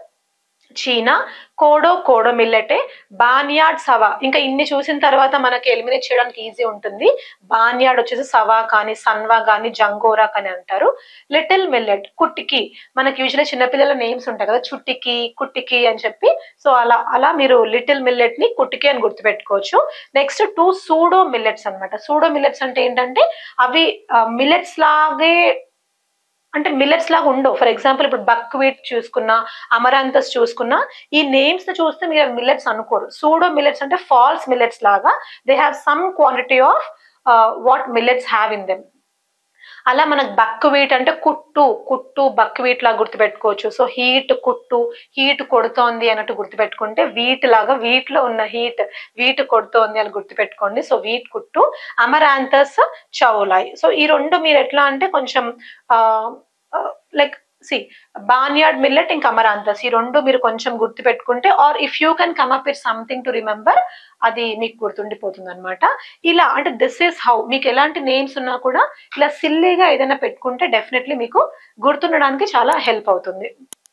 cheena kodo kodo మిల్లెటే బానియాడ్ సవా ఇంకా ఇన్ని చూసిన తర్వాత మనకి ఎలిమినేట్ చేయడానికి ఈజీ ఉంటుంది బానియాడ్ వచ్చేసి సవా కానీ సన్వా కానీ జంగోరా కానీ అంటారు లిటిల్ మిల్లెట్ కుట్టికి మనకి యూజువల్లీ చిన్నపిల్లల నేమ్స్ ఉంటాయి కదా చుట్టికి కుట్టికి అని చెప్పి సో అలా అలా మీరు లిటిల్ మిల్లెట్ ని కుట్టికి అని గుర్తుపెట్టుకోవచ్చు నెక్స్ట్ టూ సూడో మిల్లెట్స్ అన్నమాట సూడో మిల్లెట్స్ అంటే ఏంటంటే అవి మిల్లెట్స్ లాగే అంటే మిల్లెట్స్ లాగా ఉండవు ఫర్ ఎగ్జాంపుల్ ఇప్పుడు బక్ వీట్ చూసుకున్నా అమరాంతస్ చూసుకున్నా ఈ నేమ్స్ చూస్తే మీరు మిల్లెట్స్ అనుకోరు సూడో మిల్లెట్స్ అంటే ఫాల్స్ మిల్లెట్స్ లాగా they have some quantity of what millets have in them అలా మనకు బక్ వీట్ అంటే కుట్టు కుట్టు బక్ వీట్ లాగా గుర్తుపెట్టుకోవచ్చు సో హీట్ కుట్టు హీట్ కొడుతోంది అన్నట్టు గుర్తుపెట్టుకుంటే వీట్ లాగా వీట్ లో ఉన్న హీట్ వీట్ కొడుతోంది అని గుర్తుపెట్టుకోండి సో వీట్ కుట్టు అమరాంతస్ చౌలాయ్ సో ఈ రెండు మీరు ఎట్లా అంటే కొంచెం లైక్ సి బాన్యార్డ్ మిల్లెట్ ఇంకా అమరాంతస్ ఈ రెండు మీరు కొంచెం గుర్తు పెట్టుకుంటే or if you can come up with something to remember అది మీకు గుర్తుండిపోతుంది అనమాట ఇలా అంటే దిస్ ఈస్ హౌ మీకు ఎలాంటి నేమ్స్ ఉన్నా కూడా ఇలా సిల్లీగా ఏదైనా పెట్టుకుంటే డెఫినెట్లీ మీకు గుర్తుండడానికి చాలా హెల్ప్ అవుతుంది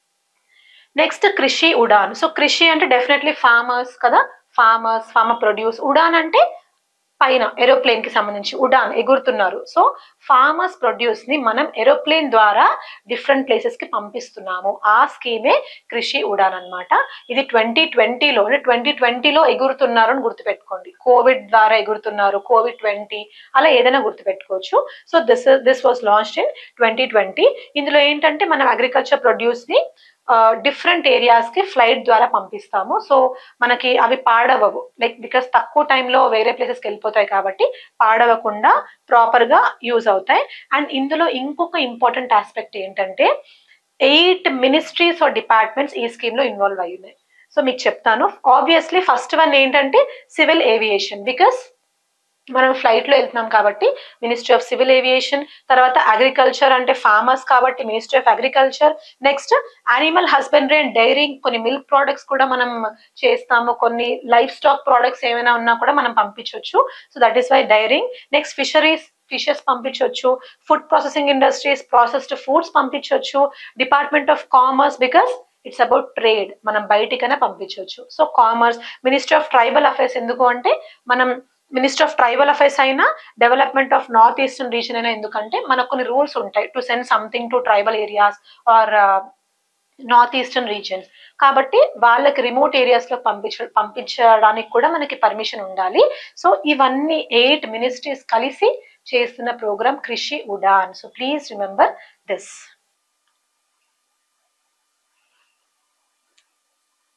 నెక్స్ట్ కృషి ఉడాన్ సో కృషి అంటే డెఫినెట్లీ ఫార్మర్స్ కదా ఫార్మర్స్ ఫార్మర్ ప్రొడ్యూస్ ఉడాన్ అంటే పైన ఏరోప్లేన్ కి సంబంధించి ఉడాన్ ఎగురుతున్నారు సో ఫార్మర్స్ ప్రొడ్యూస్ ని మనం ఏరోప్లేన్ ద్వారా డిఫరెంట్ ప్లేసెస్ కి పంపిస్తున్నాము ఆ స్కీమే కృషి ఉడాన్ అన్నమాట ఇది ట్వంటీ ట్వంటీలో అంటే ట్వంటీ ట్వంటీలో ఎగురుతున్నారు అని గుర్తుపెట్టుకోండి కోవిడ్ ద్వారా ఎగురుతున్నారు కోవిడ్ ట్వంటీ అలా ఏదైనా గుర్తుపెట్టుకోవచ్చు so this this was launched in twenty twenty ఇందులో ఏంటంటే మనం అగ్రికల్చర్ ప్రొడ్యూస్ ని డిఫరెంట్ ఏరియాస్ కి ఫ్లైట్ ద్వారా పంపిస్తాము సో మనకి అవి పాడవవు లైక్ బికాస్ తక్కువ టైంలో వేరే ప్లేసెస్కి వెళ్ళిపోతాయి కాబట్టి పాడవకుండా ప్రాపర్ గా యూజ్ అవుతాయి అండ్ ఇందులో ఇంకొక ఇంపార్టెంట్ ఆస్పెక్ట్ ఏంటంటే ఎయిట్ మినిస్ట్రీస్ ఆర్ డిపార్ట్మెంట్స్ ఈ స్కీమ్ లో ఇన్వాల్వ్ అయి ఉన్నాయి సో మీకు చెప్తాను ఆబ్వియస్లీ ఫస్ట్ వన్ ఏంటంటే సివిల్ ఏవియేషన్ బికాస్ మనం ఫ్లైట్ లో వెళ్తున్నాం కాబట్టి మినిస్ట్రీ ఆఫ్ సివిల్ ఏవియేషన్ తర్వాత అగ్రికల్చర్ అంటే ఫార్మర్స్ కాబట్టి ministry of agriculture next animal husbandry and dairying కొన్ని మిల్క్ ప్రోడక్ట్స్ కూడా మనం చేస్తాము కొన్ని లైఫ్ స్టాక్ ప్రోడక్ట్స్ ఏమైనా ఉన్నా కూడా మనం పంపించవచ్చు so that is why dairying next fisheries fishes పంపించవచ్చు food processing industries processed foods పంపించవచ్చు department of commerce because it's about trade మనం బయటికైనా పంపించవచ్చు so commerce ministry of tribal affairs ఎందుకు అంటే మనం మినిస్టర్ ఆఫ్ ట్రైబల్ అఫైర్స్ అయినా development of north eastern region అయినా ఎందుకంటే మనకు కొన్ని రూల్స్ ఉంటాయి to send something to tribal areas or north eastern regions కాబట్టి వాళ్ళకి రిమోట్ ఏరియాస్ లో పంపించ పంపించడానికి కూడా మనకి పర్మిషన్ ఉండాలి సో ఇవన్నీ ఎయిట్ మినిస్ట్రీస్ కలిసి చేస్తున్న programme Krishi Udan so please remember this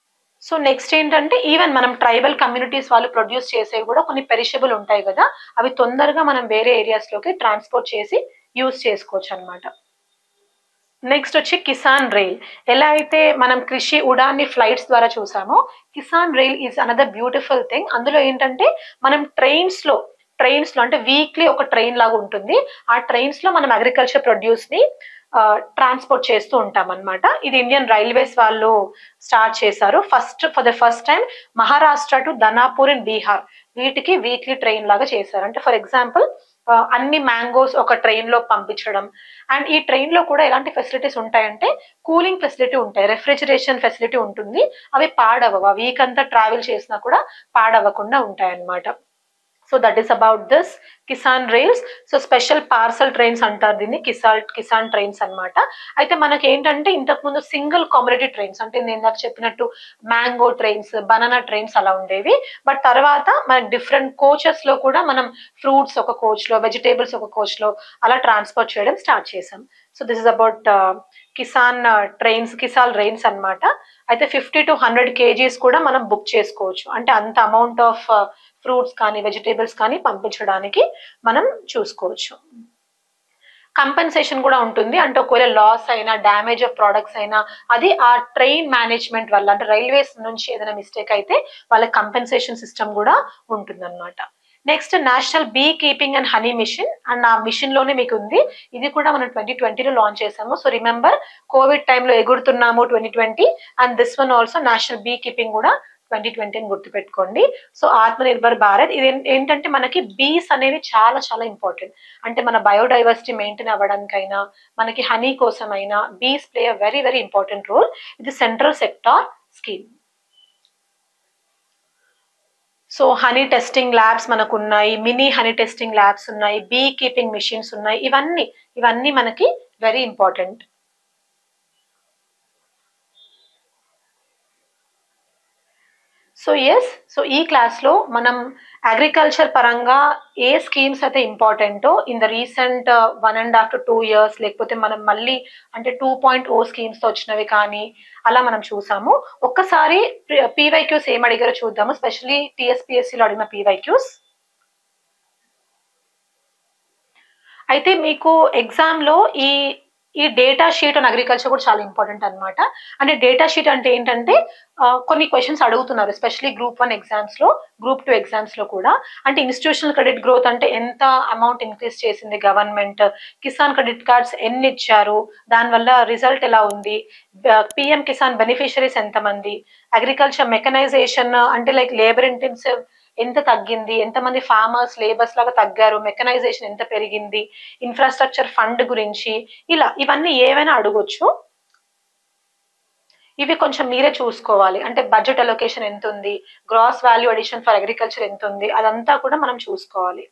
so next ఏంటంటే ఈవెన్ మనం ట్రైబల్ కమ్యూనిటీస్ వాళ్ళు ప్రొడ్యూస్ చేసేవి కూడా కొన్ని పెరిషబుల్ ఉంటాయి కదా అవి తొందరగా మనం వేరే ఏరియాస్లోకి ట్రాన్స్పోర్ట్ చేసి యూస్ చేసుకోవచ్చు అనమాట నెక్స్ట్ వచ్చి కిసాన్ రైల్ ఎలా అయితే మనం కృషి ఉడాన్ని ఫ్లైట్స్ ద్వారా చూసామో Kisan Rail is another beautiful thing అందులో ఏంటంటే మనం ట్రైన్స్ లో ట్రైన్స్ లో అంటే వీక్లీ ఒక ట్రైన్ లాగా ఉంటుంది ఆ ట్రైన్స్ లో మనం అగ్రికల్చర్ ప్రొడ్యూస్ ని ట్రాన్స్పోర్ట్ చేస్తూ ఉంటాం అనమాట ఇది ఇండియన్ రైల్వేస్ వాళ్ళు స్టార్ట్ చేశారు first for the first time Maharashtra to Danapur in Bihar వీటికి వీక్లీ ట్రైన్ లాగా చేశారు అంటే ఫర్ ఎగ్జాంపుల్ అన్ని మ్యాంగోస్ ఒక ట్రైన్ లో పంపించడం అండ్ ఈ ట్రైన్ లో కూడా ఎలాంటి ఫెసిలిటీస్ ఉంటాయంటే కూలింగ్ ఫెసిలిటీ ఉంటాయి రెఫ్రిజరేషన్ ఫెసిలిటీ ఉంటుంది అవి పాడవవు ఆ వీక్ అంతా ట్రావెల్ చేసినా కూడా పాడవకుండా ఉంటాయి అన్నమాట so that is about this Kisan rails so special parcel trains అంటారు దీన్ని కిసాల్ కిసాన్ ట్రైన్స్ అన్నమాట అయితే మనకి ఏంటంటే ఇంతకుముందు సింగిల్ కామోడిటీ ట్రైన్స్ అంటే నేను ఇందాక చెప్పినట్టు మ్యాంగో ట్రైన్స్ బనానా ట్రైన్స్ అలా ఉండేవి బట్ తర్వాత మనకి డిఫరెంట్ కోచెస్ లో కూడా మనం ఫ్రూట్స్ ఒక కోచ్ లో వెజిటేబుల్స్ ఒక కోచ్ లో అలా ట్రాన్స్పోర్ట్ చేయడం స్టార్ట్ చేసాం so this is about Kisan trains కిసాల్ ట్రైన్స్ అన్నమాట అయితే ఫిఫ్టీ టు హండ్రెడ్ కేజీస్ కూడా మనం బుక్ చేసుకోవచ్చు అంటే అంత అమౌంట్ ఆఫ్ ఫ్రూట్స్ కానీ వెజిటేబుల్స్ కానీ పంపించడానికి మనం చూసుకోవచ్చు కంపెన్సేషన్ కూడా ఉంటుంది అంటే ఒకవేళ లాస్ అయినా డ్యామేజ్ ఆఫ్ ప్రోడక్ట్స్ అయినా అది ఆ ట్రైన్ మేనేజ్మెంట్ వల్ల అంటే రైల్వేస్ నుంచి ఏదైనా మిస్టేక్ అయితే వాళ్ళ కంపెన్సేషన్ సిస్టమ్ కూడా ఉంటుందన్నమాట next national beekeeping and honey mission and ఆ మిషన్ లోనే మీకు ఉంది ఇది కూడా మనం ట్వంటీ ట్వంటీలో లాంచ్ చేసాము సో రిమెంబర్ కోవిడ్ టైంలో ఎగురుతున్నాము twenty twenty and this one also national beekeeping కూడా ట్వంటీ ట్వంటీ అని గుర్తుపెట్టుకోండి సో ఆత్మనిర్భర్ భారత్ ఇది ఏంటంటే మనకి బీస్ అనేవి చాలా చాలా ఇంపార్టెంట్ అంటే మన బయోడైవర్సిటీ మెయింటైన్ అవ్వడానికైనా మనకి హనీ కోసమైనా bees play a very very important role ఇది central sector scheme so honey testing labs మనకు ఉన్నాయి మినీ హనీ టెస్టింగ్ ల్యాబ్స్ ఉన్నాయి బీ కీపింగ్ మిషన్స్ ఉన్నాయి ఇవన్నీ ఇవన్నీ మనకి very important so yes so ఈ క్లాస్లో మనం అగ్రికల్చర్ పరంగా ఏ స్కీమ్స్ అయితే ఇంపార్టెంటో in the recent one and half to two years లేకపోతే మనం మళ్ళీ అంటే టూ పాయింట్ ఓ స్కీమ్స్తో వచ్చినవి కానీ అలా మనం చూసాము ఒక్కసారి పీవైక్యూస్ ఏం అడిగారో చూద్దాము స్పెషలీ టీఎస్పిఎస్సిలో అడిగిన పీవైక్యూస్ అయితే మీకు ఎగ్జామ్లో ఈ ఈ డేటా షీట్ అండ్ అగ్రికల్చర్ కూడా చాలా ఇంపార్టెంట్ అనమాట అంటే డేటా షీట్ అంటే ఏంటంటే కొన్ని క్వశ్చన్స్ అడుగుతున్నారు ఎస్పెషలీ గ్రూప్ వన్ ఎగ్జామ్స్ లో గ్రూప్ టూ ఎగ్జామ్స్ లో కూడా అంటే ఇన్స్టిట్యూషనల్ క్రెడిట్ గ్రోత్ అంటే ఎంత అమౌంట్ ఇంక్రీజ్ చేసింది గవర్నమెంట్ కిసాన్ క్రెడిట్ కార్డ్స్ ఎన్ని ఇచ్చారు దానివల్ల రిజల్ట్ ఎలా ఉంది పిఎం కిసాన్ బెనిఫిషరీస్ ఎంతమంది అగ్రికల్చర్ మెకనైజేషన్ అంటే లైక్ లేబర్ ఇంటెన్సివ్ ఎంత తగ్గింది ఎంతమంది ఫార్మర్స్ లేబర్స్ లాగా తగ్గారు మెకనైజేషన్ ఎంత పెరిగింది ఇన్ఫ్రాస్ట్రక్చర్ ఫండ్ గురించి ఇలా ఇవన్నీ ఏవైనా అడగొచ్చు ఇవి కొంచెం మీరే చూసుకోవాలి అంటే బడ్జెట్ అలొకేషన్ ఎంత ఉంది gross value addition for agriculture ఎంత ఉంది అదంతా కూడా మనం చూసుకోవాలి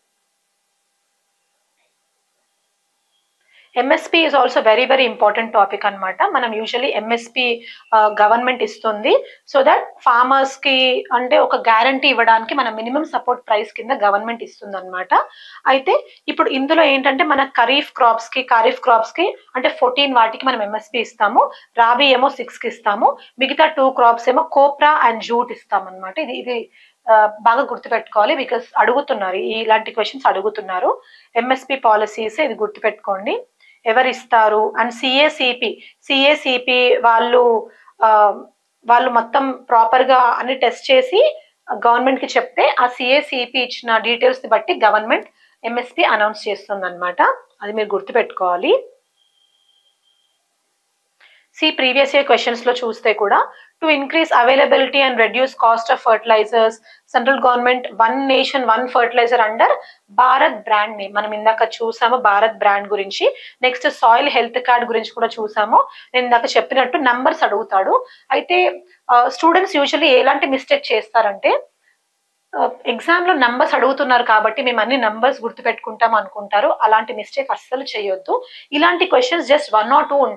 MSP is also very very important topic అనమాట మనం యూజువలీ ఎంఎస్పి గవర్నమెంట్ ఇస్తుంది సో దట్ ఫార్మర్స్ కి అంటే ఒక గ్యారంటీ ఇవ్వడానికి మన మినిమం సపోర్ట్ ప్రైస్ కింద గవర్నమెంట్ ఇస్తుంది అనమాట అయితే ఇప్పుడు ఇందులో ఏంటంటే మన ఖరీఫ్ క్రాప్స్ కి ఖరీఫ్ క్రాప్స్ కి అంటే ఫోర్టీన్ వాటికి మనం ఎంఎస్పి ఇస్తాము రాబీ ఏమో సిక్స్ కి ఇస్తాము మిగతా టూ క్రాప్స్ ఏమో కోప్రా అండ్ జూట్ ఇస్తాం అనమాట ఇది ఇది బాగా గుర్తుపెట్టుకోవాలి బికాస్ అడుగుతున్నారు ఇలాంటి క్వశ్చన్స్ అడుగుతున్నారు ఎంఎస్పి పాలసీస్ ఇది గుర్తుపెట్టుకోండి ఎవరు ఇస్తారు అండ్ సిఏసిపి సిఏసిపి వాళ్ళు వాళ్ళు మొత్తం ప్రాపర్ గా అన్ని టెస్ట్ చేసి గవర్నమెంట్ కి చెప్తే ఆ సిఏసిపి ఇచ్చిన డీటెయిల్స్ ని బట్టి గవర్నమెంట్ ఎంఎస్పి అనౌన్స్ చేస్తుంది అనమాట అది మీరు గుర్తుపెట్టుకోవాలి సి ప్రీవియస్ ఇయర్ క్వశ్చన్స్ లో చూస్తే కూడా to increase availability and reduce cost of fertilizers central government one nation one fertilizer under Bharat brand ని మనం ఇందాక చూసాము భారత్ బ్రాండ్ గురించి నెక్స్ట్ సాయిల్ హెల్త్ కార్డ్ గురించి కూడా చూసాము నేను ఇందాక చెప్పినట్టు నంబర్స్ అడుగుతాడు అయితే స్టూడెంట్స్ యూజువల్లీ ఎలాంటి మిస్టేక్ చేస్తారంటే ఎగ్జామ్ లో నంబర్స్ అడుగుతున్నారు కాబట్టి మేము అన్ని నంబర్స్ గుర్తుపెట్టుకుంటాం అనుకుంటారు అలాంటి మిస్టేక్ అస్సలు చేయొద్దు ఇలాంటి questions just one or two ఉంటాయి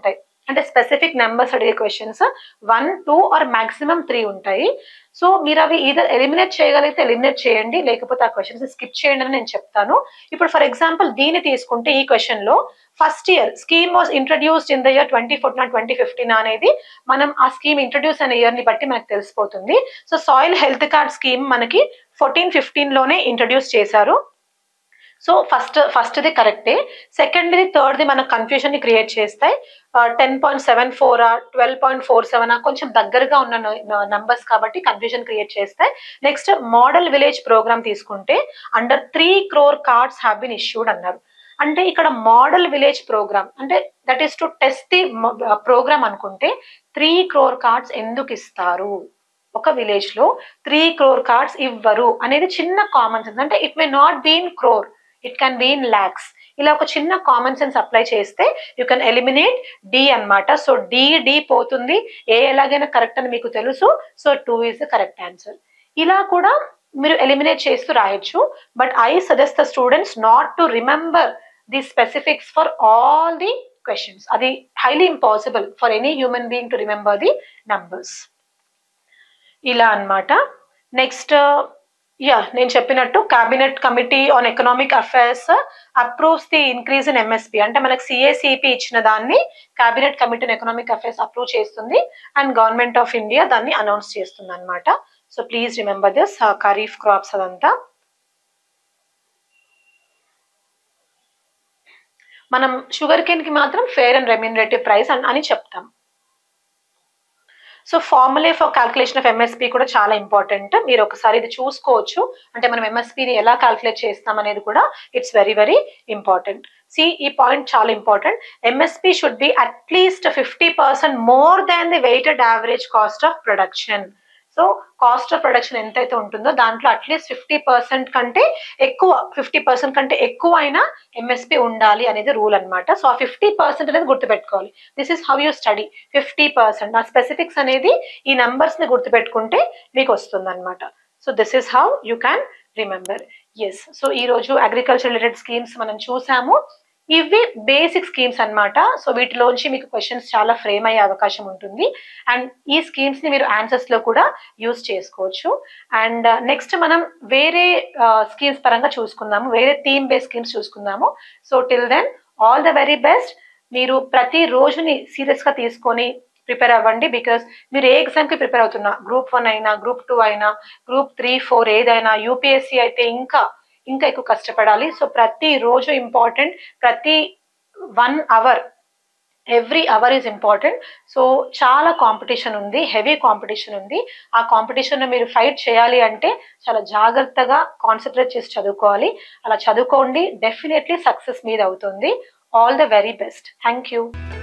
అంటే స్పెసిఫిక్ నెంబర్స్ అడిగే questions one two or maximum three ఉంటాయి సో మీరు అవి ఈధర్ ఎలిమినేట్ చేయగలిగితే ఎలిమినేట్ చేయండి లేకపోతే ఆ క్వశ్చన్స్ స్కిప్ చేయండి అని నేను చెప్తాను ఇప్పుడు ఫర్ ఎగ్జాంపుల్ దీన్ని తీసుకుంటే ఈ క్వశ్చన్ లో first year scheme was introduced in the year twenty fourteen twenty fifteen అనేది మనం ఆ స్కీమ్ ఇంట్రడ్యూస్ అయిన ఇయర్ ని బట్టి మనకు తెలిసిపోతుంది so soil health card scheme మనకి ఫోర్టీన్ ఫిఫ్టీన్ లోనే ఇంట్రడ్యూస్ చేశారు సో ఫస్ట్ ఫస్ట్ది కరెక్టే సెకండ్ది థర్డ్ది మనకు కన్ఫ్యూజన్ ని క్రియేట్ చేస్తాయి ten point seven four twelve point four seven కొంచెం దగ్గరగా ఉన్న నంబర్స్ కాబట్టి కన్ఫ్యూజన్ క్రియేట్ చేస్తాయి నెక్స్ట్ మోడల్ విలేజ్ ప్రోగ్రామ్ తీసుకుంటే under three crore cards have been issued అన్నారు అంటే ఇక్కడ మోడల్ విలేజ్ ప్రోగ్రామ్ అంటే that is to test the programme అనుకుంటే త్రీ క్రోర్ కార్డ్స్ ఎందుకు ఇస్తారు ఒక విలేజ్ లో త్రీ క్రోర్ కార్డ్స్ ఇవ్వరు అనేది చిన్న కామన్ సెన్స్ అంటే it may not be in crore it can be in lakhs ఇలా ఒక చిన్న కామన్ సెన్స్ అప్లై చేస్తే యూ కెన్ ఎలిమినేట్ డి అన్నమాట సో డి డి పోతుంది ఏ ఎలాగైనా కరెక్ట్ అని మీకు తెలుసు so two is the correct answer ఇలా కూడా మీరు ఎలిమినేట్ చేస్తూ రాయొచ్చు but I suggest the students not to remember the specifics for all the questions అది highly impossible for any human being to remember the numbers ఇలా అన్నమాట next yeah నేను చెప్పినట్టు cabinet committee on economic affairs approves the increase in MSP అంటే మనకి CACP ఇచ్చిన దాన్ని cabinet committee on economic affairs approve చేస్తుంది అండ్ గవర్నమెంట్ ఆఫ్ ఇండియా దాన్ని అనౌన్స్ చేస్తుంది అనమాట so please remember this kharif crops అదంతా మనం షుగర్ కేన్ కి మాత్రం ఫేర్ అండ్ రెమ్యూనరేటివ్ ప్రైస్ అని చెప్తాం so formulae for calculation of MSP కూడా చాలా ఇంపార్టెంట్ మీరు ఒకసారి ఇది చూసుకోవచ్చు అంటే మనం ఎంఎస్పిని ఎలా క్యాల్కులేట్ చేస్తాం అనేది కూడా it's very very important C ఈ పాయింట్ చాలా important MSP should be at least fifty percent more than the weighted average cost of production so cost of production ఎంతైతే ఉంటుందో దాంట్లో అట్లీస్ట్ ఫిఫ్టీ పర్సెంట్ కంటే ఎక్కువ ఫిఫ్టీ పర్సెంట్ కంటే ఎక్కువ అయినా ఎంఎస్పి ఉండాలి అనేది రూల్ అనమాట సో ఆ ఫిఫ్టీ పర్సెంట్ అనేది గుర్తుపెట్టుకోవాలి this is how you study fifty percent ఆ స్పెసిఫిక్స్ అనేది ఈ నంబర్స్ ని గుర్తుపెట్టుకుంటే మీకు వస్తుంది అనమాట so this is how you can remember yes so ఈ రోజు అగ్రికల్చర్ రిలేటెడ్ స్కీమ్స్ మనం చూసాము ఇవి బేసిక్ స్కీమ్స్ అన్నమాట సో వీటిలోంచి మీకు క్వశ్చన్స్ చాలా ఫ్రేమ్ అయ్యే అవకాశం ఉంటుంది అండ్ ఈ స్కీమ్స్ ని మీరు ఆన్సర్స్ లో కూడా యూస్ చేసుకోవచ్చు అండ్ నెక్స్ట్ మనం వేరే స్కీమ్స్ పరంగా చూసుకుందాము వేరే థీమ్ బేస్డ్ స్కీమ్స్ చూసుకుందాము so till then all the very best మీరు ప్రతి రోజుని సీరియస్ గా తీసుకొని ప్రిపేర్ అవ్వండి బికాస్ మీరు ఏ ఎగ్జామ్ కి ప్రిపేర్ అవుతున్నా గ్రూప్ వన్ అయినా గ్రూప్ టూ అయినా గ్రూప్ త్రీ ఫోర్ ఏదైనా యూపీఎస్సీ అయితే ఇంకా ఇంకా ఎక్కువ కష్టపడాలి సో ప్రతి రోజు ఇంపార్టెంట్ ప్రతి one hour every hour is important so చాలా కాంపిటీషన్ ఉంది హెవీ కాంపిటీషన్ ఉంది ఆ కాంపిటీషన్ మీరు ఫైట్ చేయాలి అంటే చాలా జాగ్రత్తగా కాన్సన్ట్రేట్ చేసి చదువుకోవాలి అలా చదువుకోండి డెఫినెట్లీ సక్సెస్ మీద అవుతుంది all the very best thank you